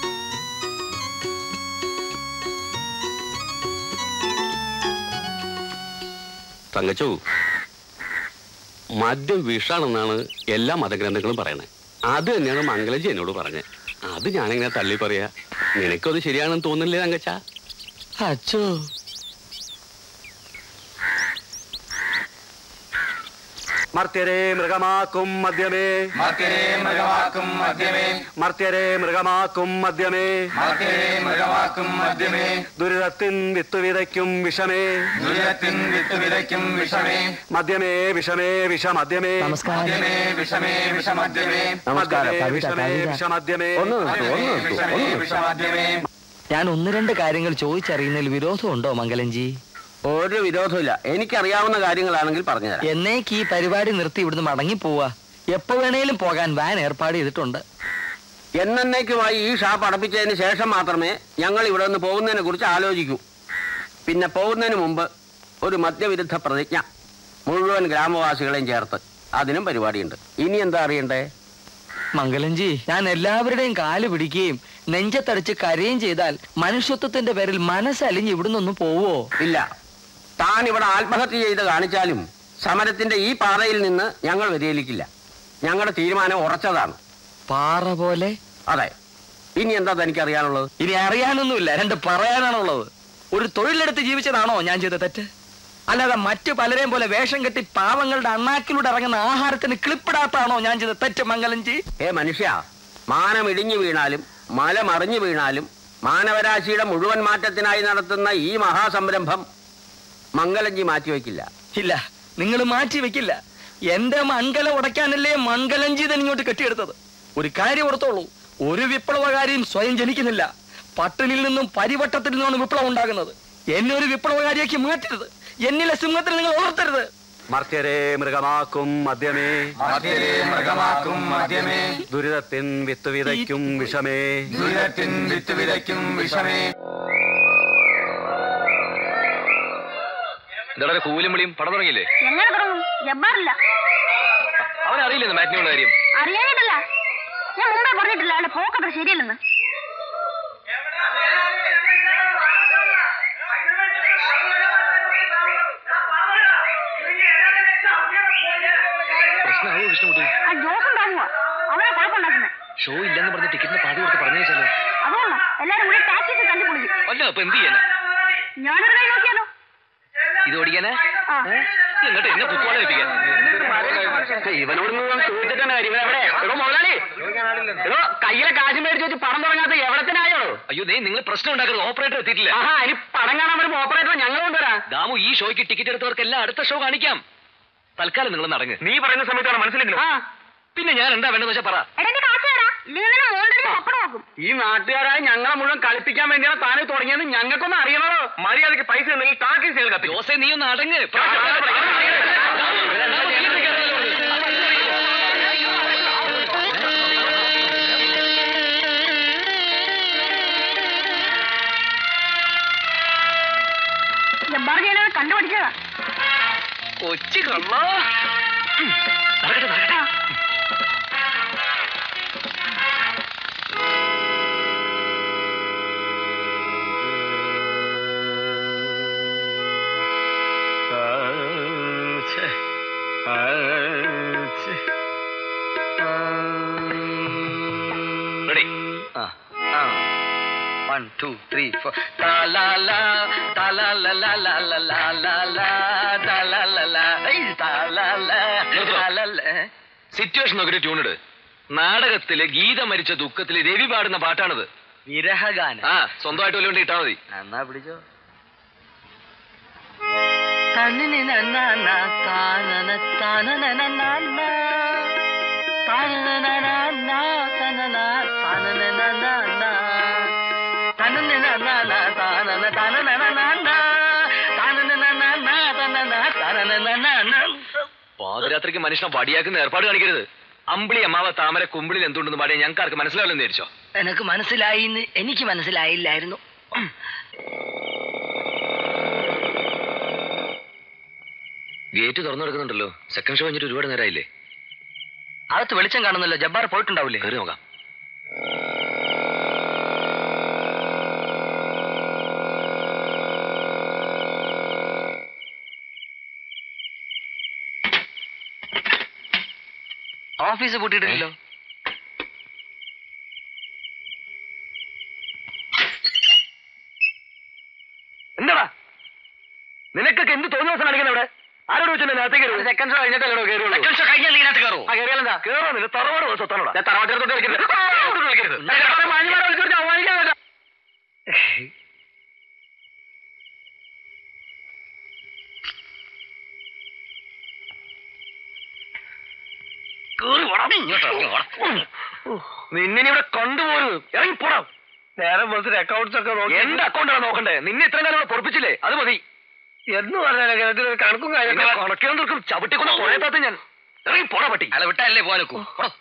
തങ്കച്ചോ മദ്യം വിഷാണെന്നാണ് എല്ലാ മതഗ്രന്ഥങ്ങളും പറയണത് അത് തന്നെയാണ് മംഗലജി എന്നോട് പറഞ്ഞത് അത് ഞാനിങ്ങനെ തള്ളി പറയാ നിനക്കത് ശരിയാണെന്ന് തോന്നില്ലേ തങ്കച്ച അച്ഛോ മർത്യരെ മൃഗമാക്കും മദ്യമേ മർത്യരെ മൃഗമാക്കും മദ്യമേ മർത്യരെ മൃഗമാക്കും മദ്യമേ മർത്യരെ മൃഗമാക്കും മദ്യമേ ദുരിതത്തിൻ വിത്ത് വിതയ്ക്കും വിഷമേ ദുരിതത്തിൻ വിത്ത് വിതയ്ക്കും വിഷമേ മദ്യമേ വിഷമേ വിഷമദ്യമേ നമസ്കാരം മദ്യമേ വിഷമേ വിഷമദ്യമേ നമസ്കാരം മദ്യമേ, കവിത വിഷമേ കവിത വിഷമദ്യമേ ഒന്ന് നിർത്തൂ ഒന്ന് നിർത്തൂ വിഷമേ ഒന്ന് നിർത്തൂ വിഷമദ്യമേ ഞാൻ ഒന്ന് രണ്ട് കാര്യങ്ങൾ ചോദിച്ചറിയുന്നതിൽ വിരോധമുണ്ടോ മംഗലഞ്ചി ഒരു വിരോധമില്ല എനിക്കറിയാവുന്ന കാര്യങ്ങളാണെങ്കിൽ പറഞ്ഞുതരാം എന്നേക്ക് ഈ പരിപാടി നിർത്തി ഇവിടുന്ന് മടങ്ങി പോവാ എപ്പോ വേണേലും പോകാൻ വാൻ ഏർപ്പാട് ചെയ്തിട്ടുണ്ട് എന്നേക്കുമായി ഈ ഷാപ്പ് അടപ്പിച്ചതിന് ശേഷം മാത്രമേ ഞങ്ങൾ ഇവിടെ നിന്ന് പോകുന്നതിനെ കുറിച്ച് ആലോചിക്കൂ പിന്നെ പോകുന്നതിന് മുമ്പ് ഒരു മദ്യവിരുദ്ധ പ്രതിജ്ഞ മുഴുവൻ ഗ്രാമവാസികളെയും ചേർത്ത് അതിനും പരിപാടിയുണ്ട് ഇനി എന്താ അറിയണ്ടേ മംഗലഞ്ചി ഞാൻ എല്ലാവരുടെയും കാല് പിടിക്കുകയും നെഞ്ചത്തടിച്ച് കരയും ചെയ്താൽ മനുഷ്യത്വത്തിന്റെ പേരിൽ മനസ്സലിഞ്ഞ് ഇവിടുന്ന് ഒന്ന് പോവോ ഇല്ല താൻ ഇവിടെ ആത്മഹത്യ ചെയ്ത് കാണിച്ചാലും സമരത്തിന്റെ ഈ പാറയിൽ നിന്ന് ഞങ്ങൾ വ്യതിചലിക്കില്ല ഞങ്ങളുടെ തീരുമാനം ഉറച്ചതാണ് പാറ പോലെ അതെ ഇനി എന്താ തനിക്ക് അറിയാനുള്ളത് ഇനി അറിയാനൊന്നുമില്ല രണ്ട് പറയാനാണുള്ളത് ഒരു തൊഴിലെടുത്ത് ജീവിച്ചതാണോ ഞാൻ ചെയ്ത തെറ്റ് അല്ലാതെ മറ്റു പലരെയും പോലെ വേഷം കെട്ടി പാവങ്ങളുടെ അണ്ണാക്കിലൂടെ ഇറങ്ങുന്ന ആഹാരത്തിന് ക്ലിപ്പിടാത്താണോ ഞാൻ ചെയ്ത തെറ്റ് മംഗലഞ്ചി ഏ മനുഷ്യ മാനം ഇടിഞ്ഞു വീണാലും മല മറിഞ്ഞു വീണാലും മാനവരാശിയുടെ മുഴുവൻ മാറ്റത്തിനായി നടത്തുന്ന ഈ മഹാസംരംഭം മംഗലഞ്ചി മാറ്റിവെക്കില്ല ഇല്ല നിങ്ങൾ മാറ്റി വെക്കില്ല എന്റെ മംഗലം ഉടയ്ക്കാനല്ലേ മംഗലഞ്ചി തന്നെ ഇങ്ങോട്ട് കെട്ടിയെടുത്തത് ഒരു കാര്യം ഓർത്തോളൂ ഒരു വിപ്ലവകാരിയും സ്വയം ജനിക്കുന്നില്ല പട്ടിണിയിൽ നിന്നും പരിവട്ടത്തിൽ നിന്നുമാണ് വിപ്ലവം ഉണ്ടാകുന്നത് എന്നെ ഒരു വിപ്ലവകാരിയാക്കി മാറ്റരുത് എന്നിലെ സിംഹത്തിൽ നിങ്ങൾ ഉണർത്തരുത് മർത്യരെ മൃഗമാക്കും മദ്യമേ മർത്യരെ മൃഗമാക്കും മദ്യമേ ദുരിതത്തിൻ വിത്ത് വിതയ്ക്കും വിഷമേ ദുരിതത്തിൻ വിത്ത് വിതയ്ക്കും വിഷമേ എന്താ കൂലും വിളിയും പടം തുടങ്ങിയില്ലേ എങ്ങനെ തുടങ്ങും ജബ്ബാറില്ല അവനറിയില്ലെന്ന് മാറ്റിനുള്ള കാര്യം അറിയാനായിട്ടല്ല ഞാൻ മുമ്പേ പറഞ്ഞിട്ടില്ല അവന്റെ പോക്കത്ര ശരിയല്ലെന്ന് പ്രശ്നമാവോ കൃഷ്ണകുട്ടി ആ ജോസും താങ്ങുക അവനെ കുഴപ്പമുണ്ടാക്കുന്നത് ഷോ ഇല്ലെന്ന് പറഞ്ഞ് ടിക്കറ്റിന് പാതി കൊടുത്ത് പറഞ്ഞേച്ചാലോ അതുകൊണ്ടാ എല്ലാരും കൂടി ടാക്സിക്ക് തല്ലി പൊളിക്കും അല്ല അപ്പൊ എന്ത് ചെയ്യാനാ ഞാനൊരു കൈ നോക്കിയാലോ ഇത് ഓടിക്കാനാ ആ. എന്നിട്ട് എന്നെ കുക്കോളെ ഏൽപ്പിക്കാൻ ഇവനോട് ചോദിച്ചിട്ട് തന്നെ കാര്യം ഇവൻ എവിടെ എടോ മുതലാളി എടോ കയ്യിലെ കാശ് മേടിച്ച് വെച്ച് പണം തുടങ്ങാത്ത എവിടത്തിനായോ അയ്യോ നീ നിങ്ങൾ പ്രശ്നം ഉണ്ടാക്കരുത് ഓപ്പറേറ്റർ എത്തിയിട്ടില്ല ആഹാ ഇനി പടം കാണാൻ വരുമ്പോ ഓപ്പറേറ്റർ ഞങ്ങൾ കൊണ്ടുവരാം ദാമു ഈ ഷോയ്ക്ക് ടിക്കറ്റ് എടുത്തവർക്കെല്ലാം അടുത്ത ഷോ കാണിക്കാം തൽക്കാലം നിങ്ങൾ നടങ്ങ് നീ പറയുന്ന സമയത്താണ് മനസ്സിലെങ്കിലും ആ പിന്നെ ഞാൻ എന്താ വേണ്ടെന്ന് വെച്ചാൽ പറ എടാ എന്റെ കാശ് തരാ ഇല്ലെങ്കിൽ നിന്നെ മോളുടെ പപ്പടം നോക്കും ഈ നാട്ടുകാരായ ഞങ്ങളെ മുഴുവൻ കളിപ്പിക്കാൻ വേണ്ടിയാണ് താനെ തുടങ്ങിയത് ഞങ്ങൾക്കൊന്നും അറിയണോ മര്യാദക്ക് പൈസ ഉണ്ടെങ്കിൽ ടാക്കീസ് കത്തി ജോസെ നീ ഒന്ന് അടങ്ങ് ജബ്ബാർ ഞാനത് കണ്ടുപിടിച്ചതാ കൊച്ചു കള്ളോ നടക്കട്ടെ നടക്കട്ടെ റെഡി ആ ആ വൺ ടു ത്രീ ഫോർ താലാലാ താലാലാ സിറ്റുവേഷൻ നോക്കിട്ട് ട്യൂൺ ഇട് നാടകത്തില് ഗീത മരിച്ച ദുഃഖത്തില് രവി പാടുന്ന പാട്ടാണിത് വിരഹഗാനം ആ സ്വന്തമായിട്ട് വല്ലതുകൊണ്ട് ഇട്ടാ മതി എന്നാ പിടിച്ചോ പാതിരാത്രിക്ക് മനുഷ്യനെ വടിയാക്കുന്ന ഏർപ്പാട് കാണിക്കരുത് അമ്പിളി അമ്മാവ താമര കുമ്പിളിൽ എന്തുണ്ടെന്ന് പാടിയ ഞങ്ങൾക്ക് ആർക്ക് മനസ്സിലാവില്ലെന്ന് വിചാരിച്ചോ എനക്ക് മനസ്സിലായി എനിക്ക് മനസ്സിലായില്ലായിരുന്നു ഗേറ്റ് തുറന്നു കിടക്കുന്നുണ്ടല്ലോ സെക്കൻഡ് ഷോ കഴിഞ്ഞിട്ട് ഒരുപാട് നേരമായില്ലേ അകത്ത് വെളിച്ചം കാണുന്നല്ലോ ജബ്ബാർ പോയിട്ടുണ്ടാവില്ലേ കയറി നോക്കാം ഓഫീസ് പൂട്ടിയിട്ടില്ലല്ലോ എന്താടാ നിനക്കൊക്കെ എന്ത് തോന്നിയ ദിവസം കാണിക്കുന്ന അവിടെ ആരോട് വെച്ചാൽ അതിനകത്ത് സെക്കൻഡ് ഷോ കഴിഞ്ഞിട്ടല്ലോ കയറുള്ളൂ സെക്കൻഡ് ഷോ കഴിഞ്ഞാൽ ഇതിനകത്ത് കയറുമോ ആ കയറിയാലെന്താ കയറുന്നില്ല തറവാട് സ്വത്താണോടാ തറവാട്ടിലോട്ട് കളിക്കരുത് അങ്ങോട്ട് കളിക്കരുത് മാന്യമാരെ വിളിച്ചു അവമാനിക്കാൻ പറ്റാ നിന്നെ ഇവിടെ കൊണ്ടുപോരുത് ഇറങ്ങി പോടാം നേരെ ബസ്സിൽ അക്കൗണ്ട്സ് ഒക്കെ നോക്കി എന്റെ അക്കൗണ്ടാണ് നോക്കണ്ടേ നിന്നെ ഇത്രയും കാലം ഇവിടെ പൊറപ്പിച്ചില്ലേ അത് മതി എന്ന് പറഞ്ഞാൽ ഇതിനൊരു കണക്കും നിന്നെ കാര്യം കണക്കിനും തീർക്കും ചവിട്ടിക്കൊണ്ട് പോയത്താത്ത ഞാൻ ഇറങ്ങി പോടാ പട്ടി അല്ല വിട്ടല്ലേ പോകാൻ നോക്കൂ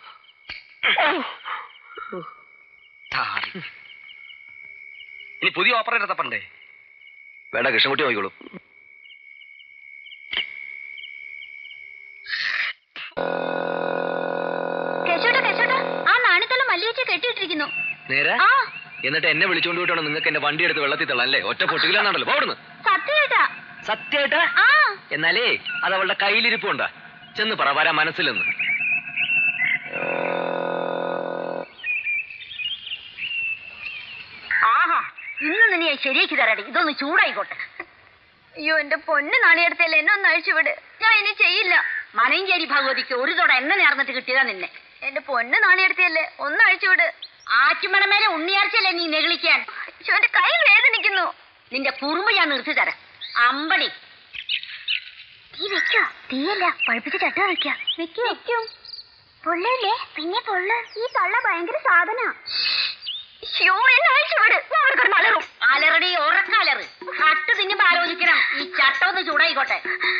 ഇനി പുതിയ ഓപ്പറേറ്റർ തപ്പണ്ടേ വേണ്ട കൃഷ്ണൻകുട്ടി നോക്കിക്കോളൂ കേശോട്ടാ കേശോട്ടാ ആ നാണിത്തല മല്ലിയച്ച കെട്ടിയിട്ടിരിക്കുന്നു നേരെ ആ എന്നിട്ട് എന്നെ വിളിച്ചോണ്ട് പോയിട്ടാണ് നിങ്ങൾക്ക് എന്റെ വണ്ടി എടുത്ത് വെള്ളത്തിൽ തള്ളാൻ അല്ലേ ഒറ്റ പൊട്ടുകിലാണല്ലോ പോടുന്നു സത്യമായിട്ടാ സത്യമായിട്ടാ ആ എന്നാലേ അത് അവളുടെ കയ്യിലിരിപ്പുണ്ടാ ചെന്ന് പറ വരാ മനസ്സിലെന്ന് ആഹാ ഇന്ന് നിന്നെ ഞാൻ ശരിയാക്കി തരാടി ഇതൊന്ന് ചൂടായിക്കോട്ടെ അയ്യോ എന്റെ പൊന്ന് നാണിയെടുത്തല്ലേ എന്നെ ഒന്ന് അഴിച്ചുവിട് ഞാൻ ഇനി ചെയ്യില്ല മനയഞ്ചേരി ഭഗവതിക്ക് ഒരു തോട എണ്ണ നേർന്നിട്ട് കിട്ടിയതാ നിന്നെ എന്റെ പൊന്ന് നാണിയെടുത്തല്ലേ ഒന്ന് അഴിച്ചുവിട് ആറ്റുമണമേലെ ഉണ്ണിയാർച്ചയല്ലേ നീ നെകളിക്കാൻ അയ്യോ, എന്റെ കൈ വേദനിക്കുന്നു നിന്റെ കുറുമ്പ് ഞാൻ നിർത്തി തരാം അമ്പടി തീ വെക്കോ തീയല്ല പഴുപ്പിച്ച് ചട്ട വെക്ക വെക്കും പൊള്ളല്ലേ പിന്നെ പൊള്ള ഈ തള്ള ഭയങ്കര സാധന അയ്യോ എന്നെ അഴിച്ചുവിട് അവർക്കൊരു മലറും അലറടി ഉറക്കാലറ് കട്ട് തിന്നുമ്പോ ആലോചിക്കണം ഈ ചട്ട ഒന്ന് ചൂടായിക്കോട്ടെ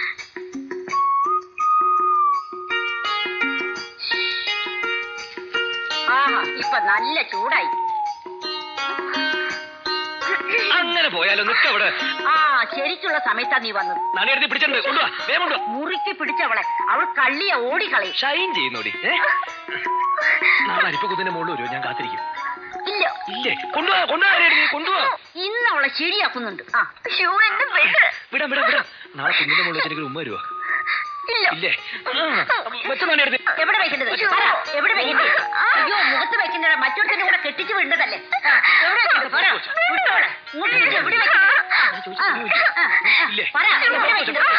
ആഹാ ഇപ്പൊ നല്ല ചൂടായി അങ്ങനെ പോയാലോ നിൽക്ക അവിടെ ആ ശരിക്കുള്ള സമയത്താ നീ വന്നത് നടിയെടുത്ത് പിടിച്ചിട്ടുണ്ട് കൊണ്ടുവാ വേഗം കൊണ്ടുവാ മുറുക്കി പിടിച്ചവളെ അവൾ കള്ളിയ ഓടിക്കളയും ഷൈൻ ചെയ്യുന്നോടി ഏ? നാളെ അരിപ്പക്കുത്തിന്റെ മുകളിൽ വരുമോ ഞാൻ കാത്തിരിക്കും ഇല്ല ഇല്ലേ കൊണ്ടുവാ കൊണ്ടുവാ നടിയെടുത്ത്, കൊണ്ടുവാ ഇന്ന് അവളെ ശരിയാക്കുന്നുണ്ട് ആ അയ്യോ എന്റെ പേര് വിടാം വിടാം വിടാം നാളെ കുഞ്ഞിന്റെ മുകളിൽ വെച്ചിട്ട് ഉമ്മ വരുമോ ഇല്ല ഇല്ലേ വെച്ച നടിയെടുത്ത് എവിടെ വെക്കേണ്ടത് പറ, എവിടെ വെക്കേണ്ടത് അയ്യോ മുഖത്ത് വെക്കേണ്ടത് മറ്റൊരുത്തിന്റെ കൂടെ കെട്ടിച്ചു വിടേണ്ടതല്ലേ ആ, എവിടെ വെക്കേണ്ടത് പറ വിട്ടോ അവിടെ. ഇങ്ങോട്ട് വിളിച്ച് എവിടെ വെക്കേണ്ടത് ആ, ആ, പറ.